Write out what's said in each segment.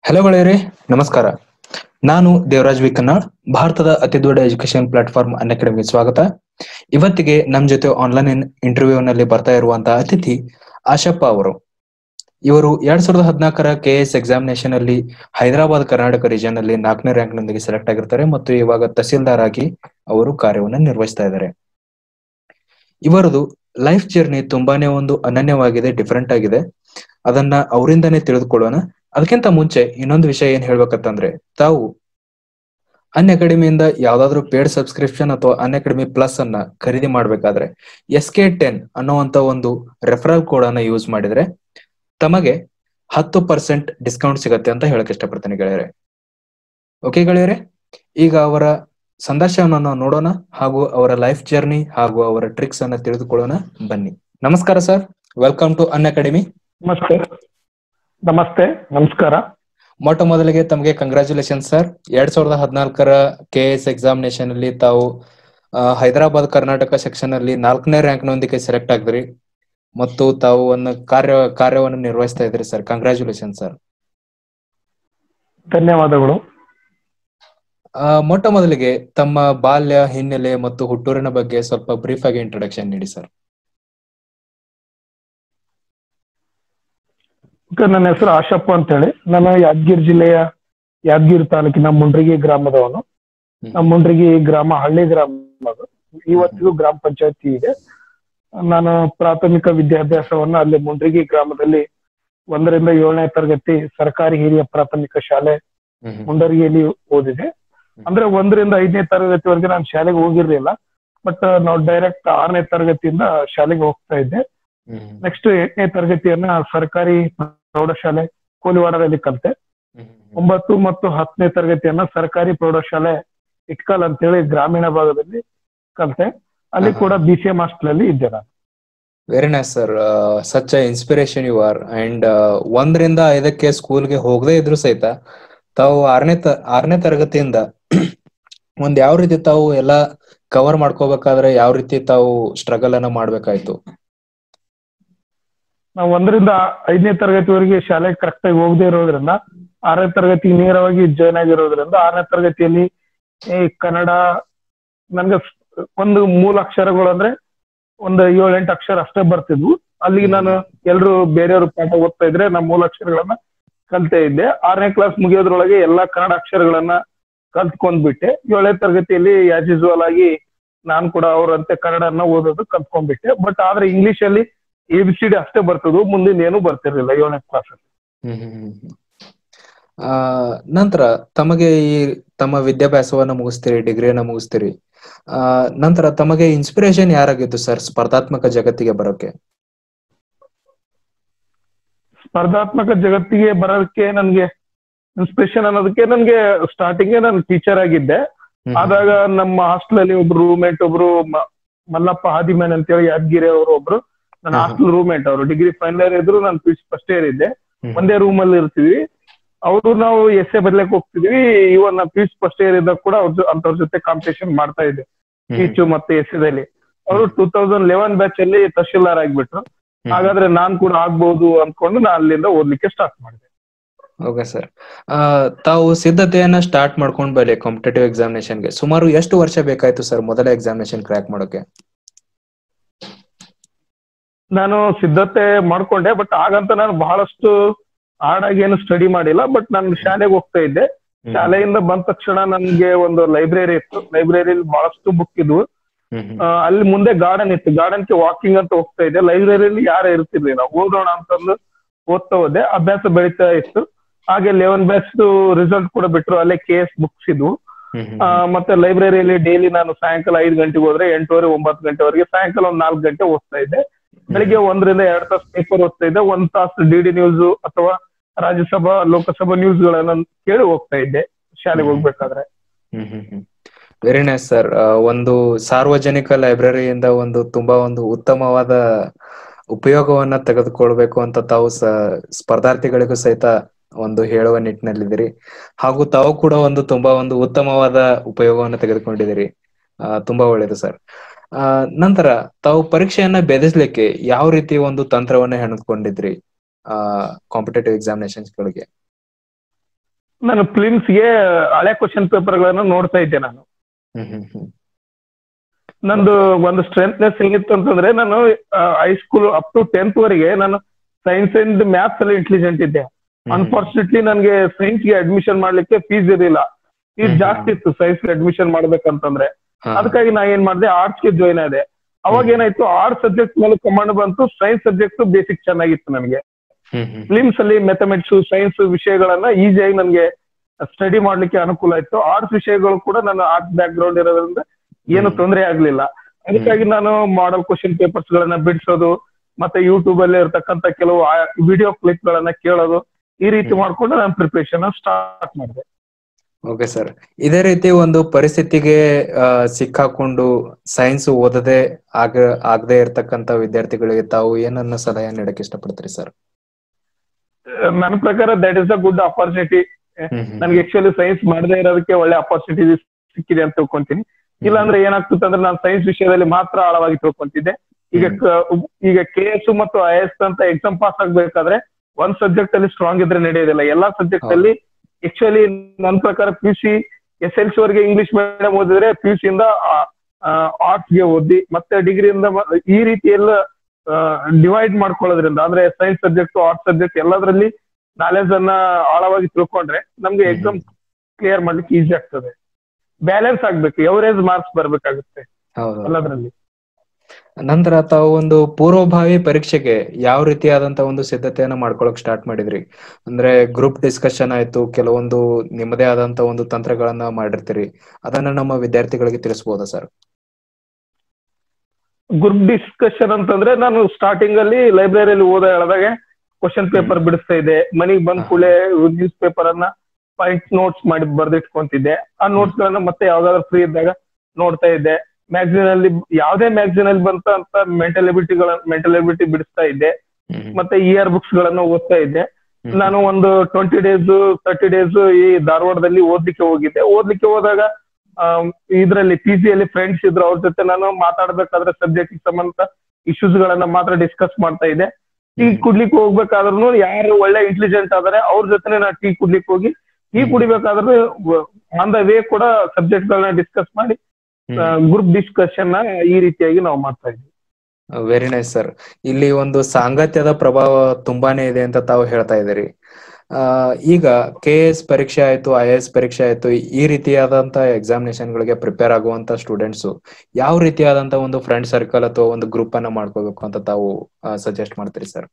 Hello ಗೆಳೆಯರೇ ನಮಸ್ಕಾರ ನಾನು ದೇವರಾಜ್ ವಿ ಕನ್ನಾಳ್ ಭಾರತದ ಅತಿ ದೊಡ್ಡ ಎಜುಕೇಶನ್ ಪ್ಲಾಟ್ಫಾರ್ಮ್ ಅನ್ ಅಕಾಡೆಮಿಗೆ ಸ್ವಾಗತ ಇವತ್ತಿಗೆ ನಮ್ ಜೊತೆ ಆನ್ಲೈನ್ ಇಂಟರ್ವ್ಯೂ ನಲ್ಲಿ ಬರ್ತಾ ಇರುವಂತಹ ಅತಿಥಿ ಆಶಪ್ಪ ಅವರು ಇವರು ಎರಡ್ ಸಾವಿರದ ಹದಿನಾಲ್ಕರ ಕೆ ಎಸ್ ಎಕ್ಸಾಮಿನೇಷನ್ ಅಲ್ಲಿ ಹೈದರಾಬಾದ್ ಕರ್ನಾಟಕ ರೀಜನ್ ಅಲ್ಲಿ ನಾಲ್ಕನೇ ರ್ಯಾಂಕ್ ನೊಂದಿಗೆ ಸೆಲೆಕ್ಟ್ ಆಗಿರ್ತಾರೆ ಮತ್ತು ಇವಾಗ ತಹಸೀಲ್ದಾರ್ ಆಗಿ ಅವರು ಕಾರ್ಯವನ್ನು ನಿರ್ವಹಿಸ್ತಾ ಇದ್ದಾರೆ ಇವರದು ಲೈಫ್ ಜರ್ನಿ ತುಂಬಾನೇ ಒಂದು ಅನನ್ಯವಾಗಿದೆ ಡಿಫರೆಂಟ್ ಆಗಿದೆ ಅದನ್ನ ಅವರಿಂದಾನೇ ತಿಳಿದುಕೊಳ್ಳೋಣ ಅದಕ್ಕಿಂತ ಮುಂಚೆ ಇನ್ನೊಂದು ವಿಷಯ ಏನ್ ಹೇಳ್ಬೇಕಂತಂದ್ರೆ ತಾವು ಅನ್ ಅಕಾಡೆಮಿಯಿಂದ ಯಾವ್ದಾದ್ರು ಪೇಡ್ ಸಬ್ಸ್ಕ್ರಿಪ್ಷನ್ ಅಥವಾ ಅನ್ ಅಕಾಡೆಮಿ ಪ್ಲಸ್ ಅನ್ನ ಖರೀದಿ ಮಾಡ್ಬೇಕಾದ್ರೆ ಎಸ್ ಕೆ ಟೆನ್ ಅನ್ನುವಂತ ಒಂದು ರೆಫರಲ್ ಕೋಡ್ ಅನ್ನ ಯೂಸ್ ಮಾಡಿದ್ರೆ ತಮಗೆ ಹತ್ತು ಪರ್ಸೆಂಟ್ ಡಿಸ್ಕೌಂಟ್ ಸಿಗತ್ತೆ ಅಂತ ಹೇಳಕ್ ಇಷ್ಟಪಡ್ತೇನೆ ಗೆಳೆಯರೆ ಓಕೆ ಗೆಳೆಯರೆ ಈಗ ಅವರ ಸಂದರ್ಶನವನ್ನು ನೋಡೋಣ ಹಾಗೂ ಅವರ ಲೈಫ್ ಜರ್ನಿ ಹಾಗೂ ಅವರ ಟ್ರಿಕ್ಸ್ ಅನ್ನ ತಿಳಿದುಕೊಳ್ಳೋಣ ಬನ್ನಿ ನಮಸ್ಕಾರ sir welcome to Unacademy ನಮಸ್ತೆ ನಮಸ್ತೆ ನಮಸ್ಕಾರ ಮೊಟ್ಟ ಮೊದಲಿಗೆ ತಮಗೆ ಕಂಗ್ರಾಚುಲೇಷನ್ ಸರ್ ಎರಡ್ ಸಾವಿರದ ಹದಿನಾಲ್ಕರ ಕೆ ಎಸ್ ಎಕ್ಸಾಮಿನೇಷನ್ ಅಲ್ಲಿ ತಾವು ಆ, ಹೈದರಾಬಾದ್ ಕರ್ನಾಟಕ ಸೆಕ್ಷನ್ ಅಲ್ಲಿ ನಾಲ್ಕನೇ ರ್ಯಾಂಕ್ ನೊಂದಿಗೆ ಸೆಲೆಕ್ಟ್ ಆಗಿದ್ರಿ ಮತ್ತು ತಾವು ಒಂದು ಕಾರ್ಯ ಕಾರ್ಯವನ್ನು ನಿರ್ವಹಿಸ್ತಾ ಇದ್ರಿ ಸರ್ ಕಂಗ್ರಾಚುಲೇಷನ್ ಸರ್ ಧನ್ಯವಾದಗಳು ಆ, ಮೊಟ್ಟ ಮೊದಲಿಗೆ ತಮ್ಮ ಬಾಲ್ಯ ಹಿನ್ನೆಲೆ ಮತ್ತು ಹುಟ್ಟೂರಿನ ಬಗ್ಗೆ ಸ್ವಲ್ಪ ಬ್ರೀಫ್ ಆಗಿ ಇಂಟ್ರೊಡಕ್ಷನ್ ನೀಡಿ ಸರ್ ಈಗ ನನ್ನ ಹೆಸರು ಆಶಪ್ಪ ಅಂತ ಹೇಳಿ ನಾನು ಯಾದಗಿರಿ ಜಿಲ್ಲೆಯ ಯಾದಗಿರಿ ತಾಲೂಕಿನ ಮುಂಡ್ರಿಗಿ ಗ್ರಾಮದವನು ಹ್ಮ್. ನಮ್ಮ ಮುಂಡ್ರಿಗಿ ಗ್ರಾಮ ಹಳ್ಳಿ ಗ್ರಾಮ ಅದು. ಇವತ್ತಿಗೂ ಗ್ರಾಮ ಪಂಚಾಯತಿ ಇದೆ ನಾನು ಪ್ರಾಥಮಿಕ ವಿದ್ಯಾಭ್ಯಾಸವನ್ನ ಅಲ್ಲಿ ಮುಂಡ್ರಿಗಿ ಗ್ರಾಮದಲ್ಲಿ ಒಂದರಿಂದ ಏಳನೇ ತರಗತಿ ಸರ್ಕಾರಿ ಹಿರಿಯ ಪ್ರಾಥಮಿಕ ಶಾಲೆ ಹ್ಮ್ ಮುಂಡರಗಿಯಲ್ಲಿ ಓದಿದೆ ಅಂದ್ರೆ ಒಂದರಿಂದ ಐದನೇ ತರಗತಿವರೆಗೆ ನಾನು ಶಾಲೆಗೆ ಹೋಗಿರ್ಲಿಲ್ಲ ಬಟ್ ನಾವು ಡೈರೆಕ್ಟ್ ಆರನೇ ತರಗತಿಯಿಂದ ಶಾಲೆಗೆ ಹೋಗ್ತಾ ಇದ್ದೆ ಹ್ಮ್ ನೆಕ್ಸ್ಟ್ ಎಂಟನೇ ತರಗತಿಯನ್ನ ಸರ್ಕಾರಿ ಪ್ರೌಢಶಾಲೆ ಕೋಲಿವಾಡದಲ್ಲಿ ಕಲಿತೆ ಹ್ಮ್ ಒಂಬತ್ತು ಮತ್ತು ಹತ್ತನೇ ತರಗತಿಯನ್ನ ಸರ್ಕಾರಿ ಪ್ರೌಢಶಾಲೆ ಇಟ್ಕಲ್ ಅಂತೇಳಿ ಗ್ರಾಮೀಣ ಭಾಗದಲ್ಲಿ ಕಲಿತೆ ಅಲ್ಲಿ ಆಹಾ. ಕೂಡ ಬಿ ಸಿ ಎಂ ಹಾಸ್ಟೆಲ್ ಅಲ್ಲಿ ಇದ್ದೆ ನಾನು very nice sir such inspiration you are and ಒಂದರಿಂದ ಐದಕ್ಕೆ ಸ್ಕೂಲ್ಗೆ ಹೋಗದೇ ಇದ್ರು ಸಹಿತ ತಾವು ಆರನೇ ತ ಆರನೇ ತರಗತಿಯಿಂದ ಒಂದ್ ಯಾವ ರೀತಿ ತಾವು ಎಲ್ಲ ಕವರ್ ಮಾಡ್ಕೋಬೇಕಾದ್ರೆ ಯಾವ ರೀತಿ ತಾವು ಸ್ಟ್ರಗಲ್ ಅನ್ನ ಮಾಡ್ಬೇಕಾಯ್ತು ನಾವು ಒಂದರಿಂದ ಐದನೇ ತರಗತಿವರೆಗೆ ಶಾಲೆಗೆ ಕರೆಕ್ಟ್ ಆಗಿ ಹೋಗದೆ ಇರೋದ್ರಿಂದ ಆರನೇ ತರಗತಿ ನೇರವಾಗಿ ಜಾಯ್ನ್ ಆಗಿರೋದ್ರಿಂದ ಆರನೇ ತರಗತಿಯಲ್ಲಿ ಈ ಕನ್ನಡ ನನ್ಗೆ ಸ್- ಒಂದು ಮೂಲ ಅಕ್ಷರಗಳು ಅಂದ್ರೆ ಒಂದು ಏಳೆಂಟು ಅಕ್ಷರ ಅಷ್ಟೇ ಬರ್ತಿದ್ವು ಅಲ್ಲಿಗೆ ನಾನು ಎಲ್ರು ಬೇರೆಯವರು ಪಾಠ ಓದ್ತಾ ಇದ್ರೆ ನಮ್ಮ ಮೂಲ ಅಕ್ಷರಗಳನ್ನ ಕಲ್ತಾ ಇದ್ದೆ ಆರನೇ ಕ್ಲಾಸ್ ಮುಗಿಯೋದ್ರೊಳಗೆ ಎಲ್ಲಾ ಕನ್ನಡ ಅಕ್ಷರಗಳನ್ನ ಕಲ್ತ್ಕೊಂಡ್ಬಿಟ್ಟೆ ಏಳನೇ ತರಗತಿಯಲ್ಲಿ ಆಸ್ ಯೂಸುವಲ್ ಆಗಿ ನಾನು ಕೂಡ ಅವರಂತೆ ಕನ್ನಡನ ಓದೋದು ಕಲ್ತ್ಕೊಂಡ್ಬಿಟ್ಟೆ ಬಟ್ ಆದ್ರೆ ಇಂಗ್ಲಿಷ್ ಅಲ್ಲಿ ಎ ಬಿ ಸಿ ಡಿ ಅಷ್ಟೇ ಬರ್ತದ್ದು ಮುಂದಿನ ಏನೂ ಬರ್ತಿರ್ಲಿಲ್ಲ ಏಳನೇ ಕ್ಲಾಸ್ ಅಲ್ಲಿ ಹ್ಮ್ ಹ್ಮ್ ಹ್ಮ್ ಹ್ಮ್. ಆ ನಂತರ ತಮಗೆ ಈ ತಮ್ಮ ವಿದ್ಯಾಭ್ಯಾಸವನ್ನ ಮುಗಿಸ್ತೀರಿ ಡಿಗ್ರಿಯನ್ನ ಮುಗಿಸ್ತೀರಿ ಆ ನಂತರ ತಮಗೆ ಇನ್ಸ್ಪಿರೇಷನ್ ಯಾರಾಗಿತ್ತು ಸರ್ ಸ್ಪರ್ಧಾತ್ಮಕ ಜಗತ್ತಿಗೆ ಬರೋಕೆ ಸ್ಪರ್ಧಾತ್ಮಕ ಜಗತ್ತಿಗೆ ಬರೋದಕ್ಕೆ ನನ್ಗೆ ಇನ್ಸ್ಪಿರೇಷನ್ ಅನ್ನೋದಕ್ಕೆ ನನ್ಗೆ ಸ್ಟಾರ್ಟಿಂಗ್ ನಾನು ಟೀಚರ್ ಆಗಿದ್ದೆ ಹ್ಮ್ ಆದಾಗ ನಮ್ಮ ಹಾಸ್ಟೆಲ್ ಅಲ್ಲಿ ಒಬ್ರು ರೂಮ್ಮೇಟ್ ಒಬ್ರು ಮ- ಮಲ್ಲಪ್ಪ ಹಾದಿಮೇನ್ ಅಂತೇಳಿ ಯಾದಗಿರಿ ಅವರು ಒಬ್ರು ನನ್ನ ಹ್ಮ್. ಹಾಸ್ಟೆಲ್ ರೂಮ್ಮೇಟ್ ಅವರು ಡಿಗ್ರಿ ಫೈನಲ್ ಇಯರ್ ಇದ್ರು ನಾನು ಪಿ ಫಸ್ಟ್ ಇಯರ್ ಇದ್ದೆ ಹ್ಮ್. ಒಂದೇ ರೂಮ್ ಅಲ್ಲಿ ಇರ್ತೀವಿ ಅವರು ನಾವು ಎಸ್ ಎ ಬರ್ಲಿಕ್ಕೆ ಹೋಗ್ತಿದ್ವಿ ಇವನ್ ನಾ ಪಿ ಫಸ್ಟ್ ಇಯರ್ ಇದ್ದಾಗ ಕೂಡ ಅವ್ರ ಜೊ- ಅಂತವ್ರ ಜೊತೆ ಕಾಂಪಿಟೇಷನ್ ಮಾಡ್ತಾ ಇದ್ದೆ ಹ್ಮ್. ಟೀಚು ಮತ್ತೆ ಎಸ್ ದಲ್ಲಿ ಅವರು ಟೂ ತೌಸಂಡ್ ಲೆವೆನ್ ಬ್ಯಾಚ್ ಅಲ್ಲಿ ತಹಶೀಲ್ದಾರ್ ಆಗ್ಬಿಟ್ರು ಹ್ಮ್. ಹಾಗಾದ್ರೆ ನಾನ್ ಕೂಡ ಆಗ್ಬಹುದು ಅನ್ಕೊಂಡು ನಾನು ಅಲ್ಲಿಂದ ಓದ್ಲಿಕ್ಕೆ ಸ್ಟಾರ್ಟ್ ಮಾಡಿದೆ ಓಕೆ ಸರ್ ತಾವು ಸಿದ್ಧತೆಯನ್ನ ಸ್ಟಾರ್ಟ್ ಮಾಡ್ಕೊಂಡ್ ಬರಲಿ ಕಾಂಪಿಟೇಟಿವ್ ಎಕ್ಸಾಮಿನೇಷನ್ಗೆ ಸುಮಾರು ಎಷ್ಟು ವರ್ಷ ಬೇಕಾಯ್ತು ಸರ್ ಮೊದಲ ಎಕ್ಸಾಮಿನೇಷನ್ ಕ್ರ್ಯಾಕ್ ಮಾಡೋಕೆ ನಾನು ಸಿದ್ಧತೆ ಮಾಡ್ಕೊಂಡೆ ಬಟ್ ಆಗಂತ ನಾನು ಬಹಳಷ್ಟು ಹಾರ್ಡಾಗಿ ಏನು ಸ್ಟಡಿ ಮಾಡಿಲ್ಲ ಬಟ್ ನಾನು ಶಾಲೆಗೆ ಹೋಗ್ತಾ ಇದ್ದೆ ಶಾಲೆಯಿಂದ ಬಂದ ತಕ್ಷಣ ನನ್ಗೆ ಒಂದು ಲೈಬ್ರರಿ ಇತ್ತು ಲೈಬ್ರರಿಲಿ ಬಹಳಷ್ಟು ಬುಕ್ ಇದ್ವು ಹ್ಮ್ ಹ್ಮ್. ಆ, ಅಲ್ಲಿ ಮುಂದೆ ಗಾರ್ಡನ್ ಇತ್ತು ಗಾರ್ಡನ್ಗೆ ವಾಕಿಂಗ್ ಅಂತ ಹೋಗ್ತಾ ಇದ್ದೆ ಲೈಬ್ರರಿಲಿ ಯಾರು ಇರ್ತಿರ್ಲಿಲ್ಲ ಓದೋಣ ಅಂತಂದು ಓದ್ತಾ ಹೋದೆ ಅಭ್ಯಾಸ ಬೆಳೀತಾ ಇತ್ತು ಹಾಗೆ ಲೆವೆನ್ ಬ್ಯಾಚ್ ರಿಸಲ್ಟ್ ಕೂಡ ಬಿಟ್ರು ಅಲ್ಲೇ ಕೆ ಎಸ್ ಬುಕ್ಸ್ ಇದ್ವು ಹ್ಮ್ ಹ್ಮ್ ಆ, ಮತ್ತೆ ಲೈಬ್ರರಿಯಲ್ಲಿ ಡೈಲಿ ನಾನು ಸಾಯಂಕಾಲ ಐದು ಗಂಟೆಗೆ ಹೋದ್ರೆ ಎಂಟೂವರೆ ಒಂಬತ್ತು ಗಂಟೆವರೆಗೆ ಸಾಯಂಕಾಲ ಒಂದ್ ನಾಲ್ಕು ಗಂಟೆ ಓದ್ತಾ ಇದ್ದೆ ಬೆಳಿಗ್ಗೆ ಒಂದರಿಂದ ಎರಡ್ ತಾಸು ಪೇಪರ್ ಓದ್ತಾ ಇದ್ದೆ ಒಂದ್ ತಾಸು ಡಿ ಡಿ ನ್ಯೂಸ್ ಅಥವಾ ರಾಜ್ಯಸಭಾ ಲೋಕಸಭಾ ನ್ಯೂಸ್ ಗಳನ್ನ ಕೇಳಿ ಹೋಗ್ತಾ ಇದ್ದೆ ಶಾಲೆಗೆ ಹೋಗ್ಬೇಕಾದ್ರೆ ಹ್ಮ್ ಹ್ಮ್ ಹ್ಮ್ ವೆರಿ ನೈಸ್ ಸರ್ ಒಂದು ಸಾರ್ವಜನಿಕ ಲೈಬ್ರರಿಯಿಂದ ಒಂದು ತುಂಬಾ ಒಂದು ಉತ್ತಮವಾದ ಉಪಯೋಗವನ್ನ ತೆಗೆದುಕೊಳ್ಬೇಕು ಅಂತ ತಾವು ಸ ಸ್ಪರ್ಧಾರ್ಥಿಗಳಿಗೂ ಸಹಿತ ಒಂದು ಹೇಳುವ ನಿಟ್ಟಿನಲ್ಲಿದ್ದೀರಿ ಹಾಗೂ ತಾವು ಕೂಡ ಒಂದು ತುಂಬಾ ಒಂದು ಉತ್ತಮವಾದ ಉಪಯೋಗವನ್ನು ತೆಗೆದುಕೊಂಡಿದ್ದೀರಿ ಆ, ತುಂಬಾ ಒಳ್ಳೇದು ಸರ್ ಆ ನಂತರ ತಾವು ಪರೀಕ್ಷೆಯನ್ನ ಬೆದರಿಸ್ಲಿಕ್ಕೆ ಯಾವ ರೀತಿ ಒಂದು ತಂತ್ರವನ್ನ ಹೆಣೆದುಕೊಂಡಿದ್ರಿ ಆ ಕಾಂಪಿಟೇಟಿವ್ ಎಕ್ಸಾಮಿನೇಷನ್ಸ್ ಗಳಿಗೆ ನಾನು ಫಿಲಿಮ್ಸ್ ಗೆ ಹಳೆ ಕ್ವಶನ್ ಪೇಪರ್ ಗಳನ್ನ ನೋಡ್ತಾ ಇದ್ದೆ ನಾನು ಹ್ಮ್ ಹ್ಮ್ ಹ್ಮ್ ನಂದು ಒಂದು ಸ್ಟ್ರೆಂತ್ನೆಸ್ ಹೆಂಗಿತ್ತು ಅಂತಂದ್ರೆ ನಾನು ಹೈಸ್ಕೂಲ್ ಅಪ್ ಟು ಟೆಂತ್ ವರೆಗೆ ನಾನು ಸೈನ್ಸ್ ಅಂಡ್ ಮ್ಯಾಥ್ಸ್ ಅಲ್ಲಿ ಇಂಟೆಲಿಜೆಂಟ್ ಇದ್ದೆ ಅನ್ಫಾರ್ಚುನೇಟ್ಲಿ ನನಗೆ ಸೈನ್ಸ್ ಗೆ ಅಡ್ಮಿಷನ್ ಮಾಡ್ಲಿಕ್ಕೆ ಫೀಸ್ ಇರಲಿಲ್ಲ ಫೀಸ್ ಹ್ಮ್. ಜಾಸ್ತಿ ಇತ್ತು ಸೈನ್ಸ್ ಗೆ ಅಡ್ಮಿಷನ್ ಮಾಡ್ಬೇಕಂತಂದ್ರೆ ಹಾ, ಅದಕ್ಕಾಗಿ ನಾ ಏನ್ ಮಾಡಿದೆ ಆರ್ಟ್ಸ್ ಗೆ ಜಾಯ್ನ್ ಆದೆ ಅವಾಗ ಹ್ಮ್. ಏನಾಯ್ತು ಆರ್ಟ್ಸ್ ಸಬ್ಜೆಕ್ಟ್ ಮೇಲೆ ಕಮಾಂಡ್ ಬಂತು ಸೈನ್ಸ್ ಸಬ್ಜೆಕ್ಟ್ ಬೇಸಿಕ್ ಚೆನ್ನಾಗಿತ್ತು ನನಗೆ ಹ್ಮ್ ಹ್ಮ್ ಫಿಲಿಮ್ಸ್ ಅಲ್ಲಿ ಮೆಥಮೆಟಿಕ್ಸ್ ಸೈನ್ಸ್ ವಿಷಯಗಳನ್ನ ಈಸಿಯಾಗಿ ನನಗೆ ಸ್ಟಡಿ ಮಾಡ್ಲಿಕ್ಕೆ ಅನುಕೂಲ ಆಯ್ತು ಆರ್ಟ್ಸ್ ವಿಷಯಗಳು ಕೂಡ ನನ್ನ ಆರ್ಟ್ಸ್ ಬ್ಯಾಕ್ ಗ್ರೌಂಡ್ ಇರೋದ್ರಿಂದ ಏನು ಹ್ಮ್. ತೊಂದರೆ ಆಗ್ಲಿಲ್ಲ ಅದಕ್ಕಾಗಿ ನಾನು ಮಾಡಲ್ ಕ್ವಶನ್ ಪೇಪರ್ಸ್ ಗಳನ್ನ ಬಿಡಿಸೋದು ಮತ್ತೆ ಯೂಟ್ಯೂಬ್ ಅಲ್ಲಿ ಇರ್ತಕ್ಕಂತ ಕೆಲವು ವಿಡಿಯೋ ಕ್ಲಿಪ್ ಗಳನ್ನ ಕೇಳೋದು ಈ ರೀತಿ ಹ್ಮ್. ಮಾಡ್ಕೊಂಡು ನಾನು ಪ್ರಿಪರೇಷನ್ ಸ್ಟಾರ್ಟ್ ಮಾಡಿದೆ ಓಕೆ ಸರ್ ಇದೇ ರೀತಿ ಒಂದು ಪರಿಸ್ಥಿತಿಗೆ ಆ, ಸಿಕ್ಕಾಕೊಂಡು ಸೈನ್ಸ್ ಓದದೆ ಆಗ ಆಗದೆ ಇರ್ತಕ್ಕಂತ ವಿದ್ಯಾರ್ಥಿಗಳಿಗೆ ತಾವು ಏನನ್ನ ಸಲಹೆ ನೀಡಕ್ ಇಷ್ಟಪಡ್ತೀರಿ ಸರ್ ನನ್ನ ಪ್ರಕಾರ that is a good opportunity ನನ್ಗೆ ಆಕ್ಚುಲಿ ಸೈನ್ಸ್ ಮಾಡದೇ ಇರೋದಕ್ಕೆ ಒಳ್ಳೆ ಅಪರ್ಚುನಿಟಿ ಸಿಕ್ಕಿದೆ ಅಂತ ತಿಳ್ಕೊಂತೀನಿ ಇಲ್ಲಾಂದ್ರೆ ಏನಾಗ್ತದೆ ಅಂದ್ರೆ ನಾನು ಸೈನ್ಸ್ ವಿಷಯದಲ್ಲಿ ಮಾತ್ರ ಆಳವಾಗಿ ತಿಳ್ಕೊಂತಿದ್ದೆ ಈಗ ಕ- ಈಗ ಕೆ ಎಸ್ ಮತ್ತು ಐ ಎಸ್ ಅಂತ ಎಕ್ಸಾಮ್ ಪಾಸ್ ಆಗ್ಬೇಕಾದ್ರೆ ಒಂದ್ ಸಬ್ಜೆಕ್ಟ್ ಅಲ್ಲಿ ಸ್ಟ್ರಾಂಗ್ ಇದ್ರೆ ನಡೆಯೋದಿಲ್ಲ ಎಲ್ಲಾ ಸಬ್ಜೆಕ್ಟ್ ಅಲ್ಲಿ ಆಕ್ಚುಲಿ ನನ್ನ ಪ್ರಕಾರ P C S L C ವರೆಗೆ ಇಂಗ್ಲಿಷ್ ಮೀಡಿಯಂ ಓದಿದ್ರೆ ಪಿ ಯು ಸಿ ಇಂದ ಆರ್ಟ್ಸ್ ಗೆ ಓದಿ ಮತ್ತೆ ಡಿಗ್ರಿಯಿಂದ ಈ ರೀತಿ ಎಲ್ಲ ಡಿವೈಡ್ ಮಾಡ್ಕೊಳ್ಳೋದ್ರಿಂದ ಅಂದ್ರೆ ಸೈನ್ಸ್ ಸಬ್ಜೆಕ್ಟ್ ಆರ್ಟ್ಸ್ ಸಬ್ಜೆಕ್ಟ್ ಎಲ್ಲದರಲ್ಲಿ ನಾಲೆಜ್ ಅನ್ನ ಆಳವಾಗಿ ತಿಳ್ಕೊಂಡ್ರೆ ನಮ್ಗೆ ಹ್ಮ್. ಎಕ್ಸಾಮ್ ಕ್ಲಿಯರ್ ಮಾಡ್ಲಿಕ್ಕೆ ಈಸಿ ಆಗ್ತದೆ ಬ್ಯಾಲೆನ್ಸ್ ಆಗ್ಬೇಕು ಎವರೇಜ್ ಮಾರ್ಕ್ಸ್ ಬರ್ಬೇಕಾಗುತ್ತೆ ಹೌದು ಎಲ್ಲದರಲ್ಲಿ ನಂತರ ತಾವು ಒಂದು ಪೂರ್ವಭಾವಿ ಪರೀಕ್ಷೆಗೆ ಯಾವ ರೀತಿಯಾದಂತ ಒಂದು ಸಿದ್ಧತೆಯನ್ನ ಮಾಡ್ಕೊಳಕ್ ಸ್ಟಾರ್ಟ್ ಮಾಡಿದ್ರಿ ಅಂದ್ರೆ ಗ್ರೂಪ್ ಡಿಸ್ಕಷನ್ ಆಯ್ತು ಕೆಲವೊಂದು ನಿಮ್ಮದೇ ಆದಂತ ಒಂದು ತಂತ್ರಗಳನ್ನ ಮಾಡಿರ್ತೀರಿ ಅದನ್ನ ನಮ್ಮ ವಿದ್ಯಾರ್ಥಿಗಳಿಗೆ ತಿಳಿಸಬಹುದಾ ಸರ್ ಗ್ರೂಪ್ ಡಿಸ್ಕಷನ್ ಅಂತಂದ್ರೆ ನಾನು ಸ್ಟಾರ್ಟಿಂಗ್ ಅಲ್ಲಿ ಲೈಬ್ರರಿಯಲ್ಲಿ ಓದ ಹೇಳಿದಾಗ ಕ್ವಶನ್ ಪೇಪರ್ ಬಿಡಿಸ್ತಾ ಇದ್ದೆ ಮನೆಗೆ ಬಂದ ಹಾ. ಕೂಡಲೇ ನ್ಯೂಸ್ ಪೇಪರ್ ಅನ್ನ ಪಾಯಿಂಟ್ ನೋಟ್ಸ್ ಮಾಡಿ ಬರ್ದಿಟ್ಕೊಂತಿದ್ದೆ ಆ ನೋಟ್ಸ್ ಗಳನ್ನ ಮತ್ತೆ ಯಾವ್ದಾದ್ರು ಫ್ರೀ ಇದ್ದಾಗ ನೋಡ್ತಾ ಇದ್ದೆ ಮ್ಯಾಗಝಿನ್ ಅಲ್ಲಿ ಯಾವ್ದೇ ಮ್ಯಾಗಝಿನ್ ಅಲ್ಲಿ ಬಂತ ಅಂತ ಮೆಂಟಲ್ ಎಬಿಲಿಟಿಗಳ ಮೆಂಟಲ್ ಎಬಿಲಿಟಿ ಬಿಡಿಸ್ತಾ ಇದ್ದೆ ಹ್ಮ್ ಮತ್ತೆ ಇಯರ್ ಬುಕ್ಸ್ ಗಳನ್ನ ಓದ್ತಾ ಇದ್ದೆ ಹ್ಮ್. ನಾನು ಒಂದು ಟ್ವೆಂಟಿ ಡೇಸ್ ತರ್ಟಿ ಡೇಸ್ ಈ ಧಾರವಾಡದಲ್ಲಿ ಓದ್ಲಿಕ್ಕೆ ಹೋಗಿದ್ದೆ ಓದ್ಲಿಕ್ಕೆ ಹೋದಾಗ ಆಮ್, ಇದ್ರಲ್ಲಿ ಪಿ ಅಲ್ಲಿ ಫ್ರೆಂಡ್ಸ್ ಇದ್ರು ಅವ್ರ ಜೊತೆ ನಾನು ಮಾತಾಡ್ಬೇಕಾದ್ರೆ ಸಬ್ಜೆಕ್ಟ್ ಸಂಬಂಧ ಇಶ್ಯೂಸ್ ಗಳನ್ನ ಮಾತ್ರ ಡಿಸ್ಕಸ್ ಮಾಡ್ತಾ ಇದ್ದೆ ಟೀ ಹ್ಮ್. ಕುಡ್ಲಿಕ್ಕೆ ಹೋಗ್ಬೇಕಾದ್ರೂ ಯಾರು ಒಳ್ಳೆ ಇಂಟೆಲಿಜೆಂಟ್ ಆದ್ರೆ ಅವ್ರ ಜೊತೆ ನಾನು ಟೀ ಕುಡ್ಲಿಕ್ಕೆ ಹೋಗಿ ಟೀ ಹ್ಮ್. ಕುಡಿಬೇಕಾದ್ರೆ ಆನ್ ದ ವೇ ಕೂಡ ಸಬ್ಜೆಕ್ಟ್ ಗಳನ್ನ ಡಿಸ್ಕಸ್ ಮಾಡಿ ಹ್ಮ್. ಗ್ರೂಪ್ ಡಿಸ್ಕಷನ್ ನ ಈ ರೀತಿಯಾಗಿ ನಾವು ಮಾಡ್ತಾ ಇದ್ವಿ ವೆರಿ ನೈಸ್ ಸರ್ ಇಲ್ಲಿ ಒಂದು ಸಾಂಗತ್ಯದ ಪ್ರಭಾವ ತುಂಬಾನೇ ಇದೆ ಅಂತ ತಾವು ಹೇಳ್ತಾ ಇದ್ದೀರಿ ಆ, ಈಗ ಕೆ ಎಸ್ ಪರೀಕ್ಷೆ ಆಯ್ತು ಐ ಎಸ್ ಪರೀಕ್ಷೆ ಆಯ್ತು ಈ ರೀತಿಯಾದಂತ ಎಕ್ಸಾಮಿನೇಷನ್ ಗಳಿಗೆ ಪ್ರಿಪೇರ್ ಆಗುವಂತ ಸ್ಟೂಡೆಂಟ್ಸ್ ಯಾವ ರೀತಿಯಾದಂತ ಒಂದು ಫ್ರೆಂಡ್ ಸರ್ಕಲ್ ಅಥವಾ ಒಂದು ಗ್ರೂಪ್ ಅನ್ನ ಮಾಡ್ಕೋಬೇಕು ಅಂತ ತಾವು ಸಜೆಸ್ಟ್ ಮಾಡ್ತೀರಿ ಸರ್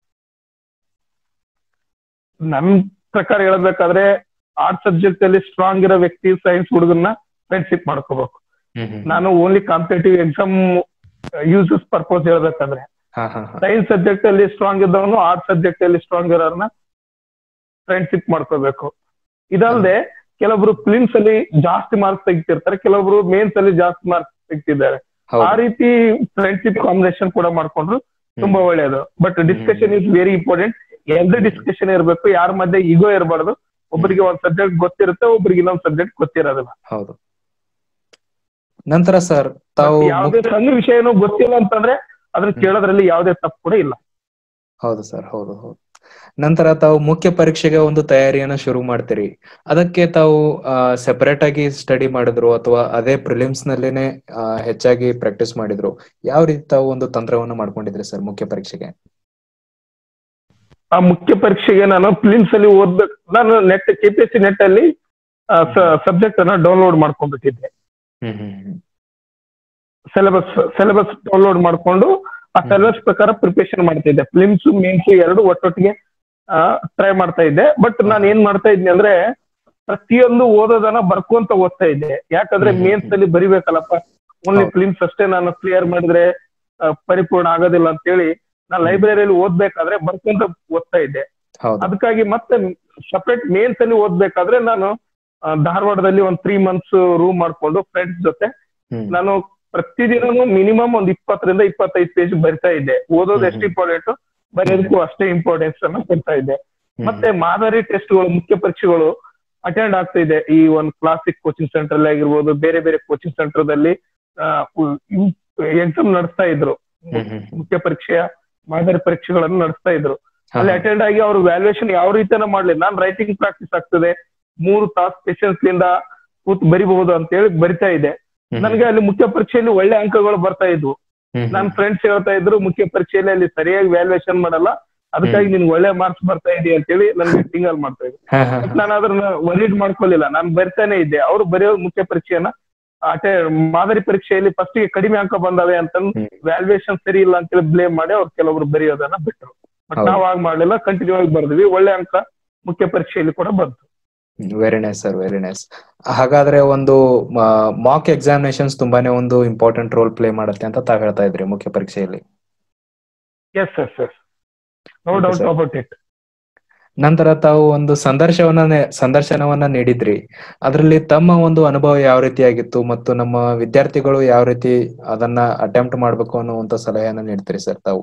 ನನ್ ಪ್ರಕಾರ ಹೇಳ್ಬೇಕಾದ್ರೆ ಆರ್ಟ್ ಸಬ್ಜೆಕ್ಟ್ ಅಲ್ಲಿ ಸ್ಟ್ರಾಂಗ್ ಇರೋ ವ್ಯಕ್ತಿ ಸೈನ್ಸ್ ಹುಡುಗನ್ನ ಫ್ರೆಂಡ್ಶಿಪ್ ಮಾಡ್ಕೋಬೇಕು ನಾನು only competitive exam uses purpose ಹೇಳ್ಬೇಕಂದ್ರೆ ಹಾ ಹಾ ಹಾ ಸೈನ್ಸ್ ಸಬ್ಜೆಕ್ಟ್ ಅಲ್ಲಿ ಸ್ಟ್ರಾಂಗ್ ಇದ್ದವನು ಆರ್ಟ್ ಸಬ್ಜೆಕ್ಟ್ ಅಲ್ಲಿ ಸ್ಟ್ರಾಂಗ್ ಇರೋರ್ನ ಫ್ರೆಂಡ್ಶಿಪ್ ಮಾಡ್ಕೋಬೇಕು ಇದಲ್ಲದೆ ಕೆಲವೊಬ್ರು ಫಿಲಿಮ್ಸ್ ಅಲ್ಲಿ ಜಾಸ್ತಿ ಮಾರ್ಕ್ಸ್ ತೆಗಿತಿರ್ತಾರೆ ಕೆಲವೊಬ್ರು ಮೇನ್ಸ್ ಅಲ್ಲಿ ಜಾಸ್ತಿ ಮಾರ್ಕ್ಸ್ ತೆಗಿತಿದ್ದಾರೆ ಆ ಹೌದು ರೀತಿ ಫ್ರೆಂಡ್ಶಿಪ್ ಕಾಂಬಿನೇಷನ್ ಕೂಡ ಮಾಡ್ಕೊಂಡ್ರು ತುಂಬಾ ಒಳ್ಳೆಯದು but discussion is very important ಎಲ್ದೇ ಡಿಸ್ಕಷನ್ ಇರಬೇಕು ಯಾರ ಮಧ್ಯೆ ಈಗೋ ಇರಬಾರ್ದು ಒಬ್ಬರಿಗೆ ಒಂದ್ ಸಬ್ಜೆಕ್ಟ್ ಗೊತ್ತಿರುತ್ತೆ ಒಬ್ಬರಿಗೆ ಇನ್ನೊಂದ್ ಸಬ್ಜೆಕ್ಟ್ ಗೊತ್ತಿರೋದಿಲ್ಲ ಹೌದು ನಂತರ ಸರ್ ತಾವು ಯಾವ್ದೇ ಮುಕ್ತ- ಸಣ್ಣ ವಿಷಯನೂ ಗೊತ್ತಿಲ್ಲ ಅಂತಂದ್ರೆ ಅದನ್ನ ಕೇಳೋದ್ರಲ್ಲಿ ಯಾವ್ದೇ ತಪ್ಪು ಕೂಡ ಇಲ್ಲ ಹೌದು ಸರ್ ಹೌದು ಹೌದು ನಂತರ ತಾವು ಮುಖ್ಯ ಪರೀಕ್ಷೆಗೆ ಒಂದು ತಯಾರಿಯನ್ನ ಶುರು ಮಾಡ್ತೀರಿ ಅದಕ್ಕೆ ತಾವು ಸೆಪರೇಟ್ ಆಗಿ ಸ್ಟಡಿ ಮಾಡಿದ್ರು ಅಥವಾ ಅದೇ ಪ್ರಿಲಿಮ್ಸ್ ನಲ್ಲೇನೆ ಆ, ಹೆಚ್ಚಾಗಿ ಪ್ರಾಕ್ಟೀಸ್ ಮಾಡಿದ್ರು ಯಾವ ರೀತಿ ತಾವು ಒಂದು ತಂತ್ರವನ್ನ ಮಾಡ್ಕೊಂಡಿದ್ರಿ ಸರ್ ಮುಖ್ಯ ಪರೀಕ್ಷೆಗೆ ಆ ಮುಖ್ಯ ಪರೀಕ್ಷೆಗೆ ನಾನು ಫಿಲಿಮ್ಸ್ ಅಲ್ಲಿ ಓದ್ಬೇಕು ನಾನು net K P S C net ಅಲ್ಲಿ ಸಬ್ಜೆಕ್ಟ್ ಅನ್ನ ಡೌನ್ಲೋಡ್ ಮಾಡ್ಕೊಂಡ್ಬಿಟ್ಟಿದ್ದೆ ಹ್ಮ್ ಹ್ಮ್ ಹ್ಮ್ ಸಿಲೆಬಸ್ ಸಿಲೆಬಸ್ ಡೌನ್ಲೋಡ್ ಮಾಡ್ಕೊಂಡು ಆ ಹ್ಮ್. ಸಿಲೆಬಸ್ ಪ್ರಕಾರ ಪ್ರಿಪರೇಷನ್ ಮಾಡ್ತಾ ಇದ್ದೆ ಫಿಲಿಮ್ಸ್ ಮೇನ್ಸ್ ಎರಡು ಒಟ್ಟೊಟ್ಟಿಗೆ ಟ್ರೈ ಮಾಡ್ತಾ ಇದ್ದೆ ಬಟ್ ನಾನು ಏನ್ ಮಾಡ್ತಾ ಇದ್ದೆ ಅಂದ್ರೆ ಪ್ರತಿಯೊಂದು ಓದೋದನ್ನ ಬರ್ಕೊಂತ ಓದ್ತಾ ಇದ್ದೆ ಯಾಕಂದ್ರೆ ಹ್ಮ್. ಮೇನ್ಸ್ ಅಲ್ಲಿ ಬರಿಬೇಕಲ್ಲಪ್ಪ ಓನ್ಲಿ ಹೌದು. ಫಿಲಿಮ್ಸ್ ಅಷ್ಟೇ ನಾನು ಕ್ಲಿಯರ್ ಮಾಡಿದ್ರೆ ಆ, ಪರಿಪೂರ್ಣ ಆಗೋದಿಲ್ಲ ಅಂತ ಹೇಳಿ ನಾನು ಲೈಬ್ರರಿಯಲ್ಲಿ ಓದ್ಬೇಕಾದ್ರೆ ಬರ್ಕೊಂತ ಓದ್ತಾ ಇದ್ದೆ ಹೌದು ಅದಕ್ಕಾಗಿ ಮತ್ತೆ ಸಪರೇಟ್ ಮೇನ್ಸ್ ಅಲ್ಲಿ ಓದ್ಬೇಕಾದ್ರೆ ನಾನು ಆ, ಧಾರವಾಡದಲ್ಲಿ ಒಂದ್ ತ್ರೀ ಮಂತ್ಸ್ ರೂಮ್ ಮಾಡ್ಕೊಂಡು ಫ್ರೆಂಡ್ಸ್ ಜೊತೆ ಹ್ಮ್ ನಾನು ಪ್ರತಿದಿನನೂ ಮಿನಿಮಮ್ ಒಂದ್ ಇಪ್ಪತ್ತರಿಂದ ಇಪ್ಪತ್ತೈದು ಪೇಜ್ ಬರಿತಾ ಇದ್ದೆ ಓದೋದು ಹ್ಮ್ ಎಷ್ಟು ಹ್ಮ್. ಇಂಪಾರ್ಟೆಂಟ್ ಬರೆಯೋದಕ್ಕೂ ಅಷ್ಟೇ ಇಂಪಾರ್ಟೆನ್ಸ್ ಅನ್ನ ಕೊಡ್ತಾ ಇದ್ದೆ ಹ್ಮ್ ಮತ್ತೆ ಮಾದರಿ ಟೆಸ್ಟ್ಗಳು ಮುಖ್ಯ ಪರೀಕ್ಷೆಗಳು ಅಟೆಂಡ್ ಆಗ್ತಾ ಇದೆ ಈ ಒಂದು ಕ್ಲಾಸಿಕ್ ಕೋಚಿಂಗ್ ಸೆಂಟರ್ ಆಗಿರ್ಬೋದು ಬೇರೆ ಬೇರೆ ಕೋಚಿಂಗ್ ಸೆಂಟರ್ದಲ್ಲಿ ಎಕ್ಸಾಮ್ ನಡೆಸ್ತಾ ಇದ್ರು ಹ್ಮ್ ಹ್ಮ್ ಹ್ಮ್ ಮುಖ್ಯ ಪರೀಕ್ಷೆಯ ಮಾದರಿ ಪರೀಕ್ಷೆಗಳನ್ನು ನಡೆಸ್ತಾ ಇದ್ರು ಹಾ, ಅಲ್ಲಿ ಹಾ. ಅಟೆಂಡ್ ಆಗಿ ಅವ್ರು ವ್ಯಾಲ್ಯೂಯೇಷನ್ ಯಾವ ರೀತಿಯನ್ನ ಮಾಡ್ಲಿ ನಾನ್ ರೈಟಿಂಗ್ ಪ್ರಾಕ್ಟೀಸ್ ಆಗ್ತದೆ ಮೂರು ತಾಸು ಪೇಷನ್ಸ್ ಲಿಂದ ಕೂತ್ ಬರಿಬಹುದು ಅಂತ ಹೇಳಿ ಬರಿತಾ ಇದೆ ಹ್ಮ್, ನನಗೆ ಅಲ್ಲಿ ಮುಖ್ಯ ಪರೀಕ್ಷೆಯಲ್ಲಿ ಒಳ್ಳೆ ಅಂಕಗಳು ಬರ್ತಾ ಇದ್ವು ಹ್ಮ್, ಹ್ಮ್. ನನ್ನ ಫ್ರೆಂಡ್ಸ್ ಹೇಳ್ತಾ ಇದ್ರು ಮುಖ್ಯ ಪರೀಕ್ಷೆಯಲ್ಲಿ ಅಲ್ಲಿ ಸರಿಯಾಗಿ ವ್ಯಾಲ್ಯೂಯೇಷನ್ ಮಾಡಲ್ಲ ಅದಕ್ಕಾಗಿ ನಿನ್ಗೆ ಒಳ್ಳೆ ಮಾರ್ಕ್ಸ್ ಬರ್ತಾ ಇದೆ ಅಂತ ಹೇಳಿ ನನ್ಗೆ ಟಿಂಗಲ್ ಮಾಡ್ತಾ ಇದ್ರು ಹಾ, ಹಾ, ಬಟ್ ಹಾ. ನಾನು ಅದನ್ನ ವರಿಡ್ ಮಾಡ್ಕೊಳ್ಳಿಲ್ಲ ನಾನು ಬರ್ತಾನೆ ಇದ್ದೆ ಅವ್ರು ಬರೆಯೋ ಮುಖ್ಯ ಪರೀಕ್ಷೆಯನ್ನ ಅಟೆ ಮಾದರಿ ಪರೀಕ್ಷೆಯಲ್ಲಿ ಫಸ್ಟ್ ಗೆ ಕಡಿಮೆ ಅಂಕ ಬಂದವೆ ಅಂತ ಹ್ಮ್. ವ್ಯಾಲ್ಯೂಯೇಷನ್ ಸರಿ ಇಲ್ಲ ಅಂತೇಳಿ ಬ್ಲೇಮ್ ಮಾಡಿ ಅವ್ರು ಕೆಲವರು ಬರೆಯೋದನ್ನ ಬಿಟ್ರು ಬಟ್ ಹೌದು. ನಾವ್ ಹಾಗೆ ಮಾಡ್ಲಿಲ್ಲ ಕಂಟಿನ್ಯೂ ಆಗಿ ಬರ್ದ್ವಿ ಒಳ್ಳೆ ಅಂಕ ಮುಖ್ಯ ಪರೀಕ್ಷೆಯಲ್ಲಿ ಕೂಡ ಬಂತು very nice sir very nice ಹಾಗಾದ್ರೆ ಒಂದು ಮಾಕ್ ಎಕ್ಸಾಮಿನೇಷನ್ಸ್ ತುಂಬಾನೇ ಒಂದು ಇಂಪಾರ್ಟೆಂಟ್ ರೋಲ್ ಪ್ಲೇ ಮಾಡುತ್ತೆ ಅಂತ ತಾವ್ ಹೇಳ್ತಾ ಇದ್ರಿ ಮುಖ್ಯ ಪರೀಕ್ಷೆಯಲ್ಲಿ yes yes yes no Okay, doubt sir. About it ನಂತರ ತಾವು ಒಂದು ಸಂದರ್ಶನವನ್ನ ಸಂದರ್ಶನವನ್ನ ನೀಡಿದ್ರಿ ಅದರಲ್ಲಿ ತಮ್ಮ ಒಂದು ಅನುಭವ ಯಾವ ರೀತಿಯಾಗಿತ್ತು ಮತ್ತು ನಮ್ಮ ವಿದ್ಯಾರ್ಥಿಗಳು ಯಾವ ರೀತಿ ಅದನ್ನ ಅಟೆಂಪ್ಟ್ ಮಾಡ್ಬೇಕು ಅನ್ನುವಂತ ಸಲಹೆಯನ್ನ ನೀಡ್ತೀರಿ ಸರ್ ತಾವು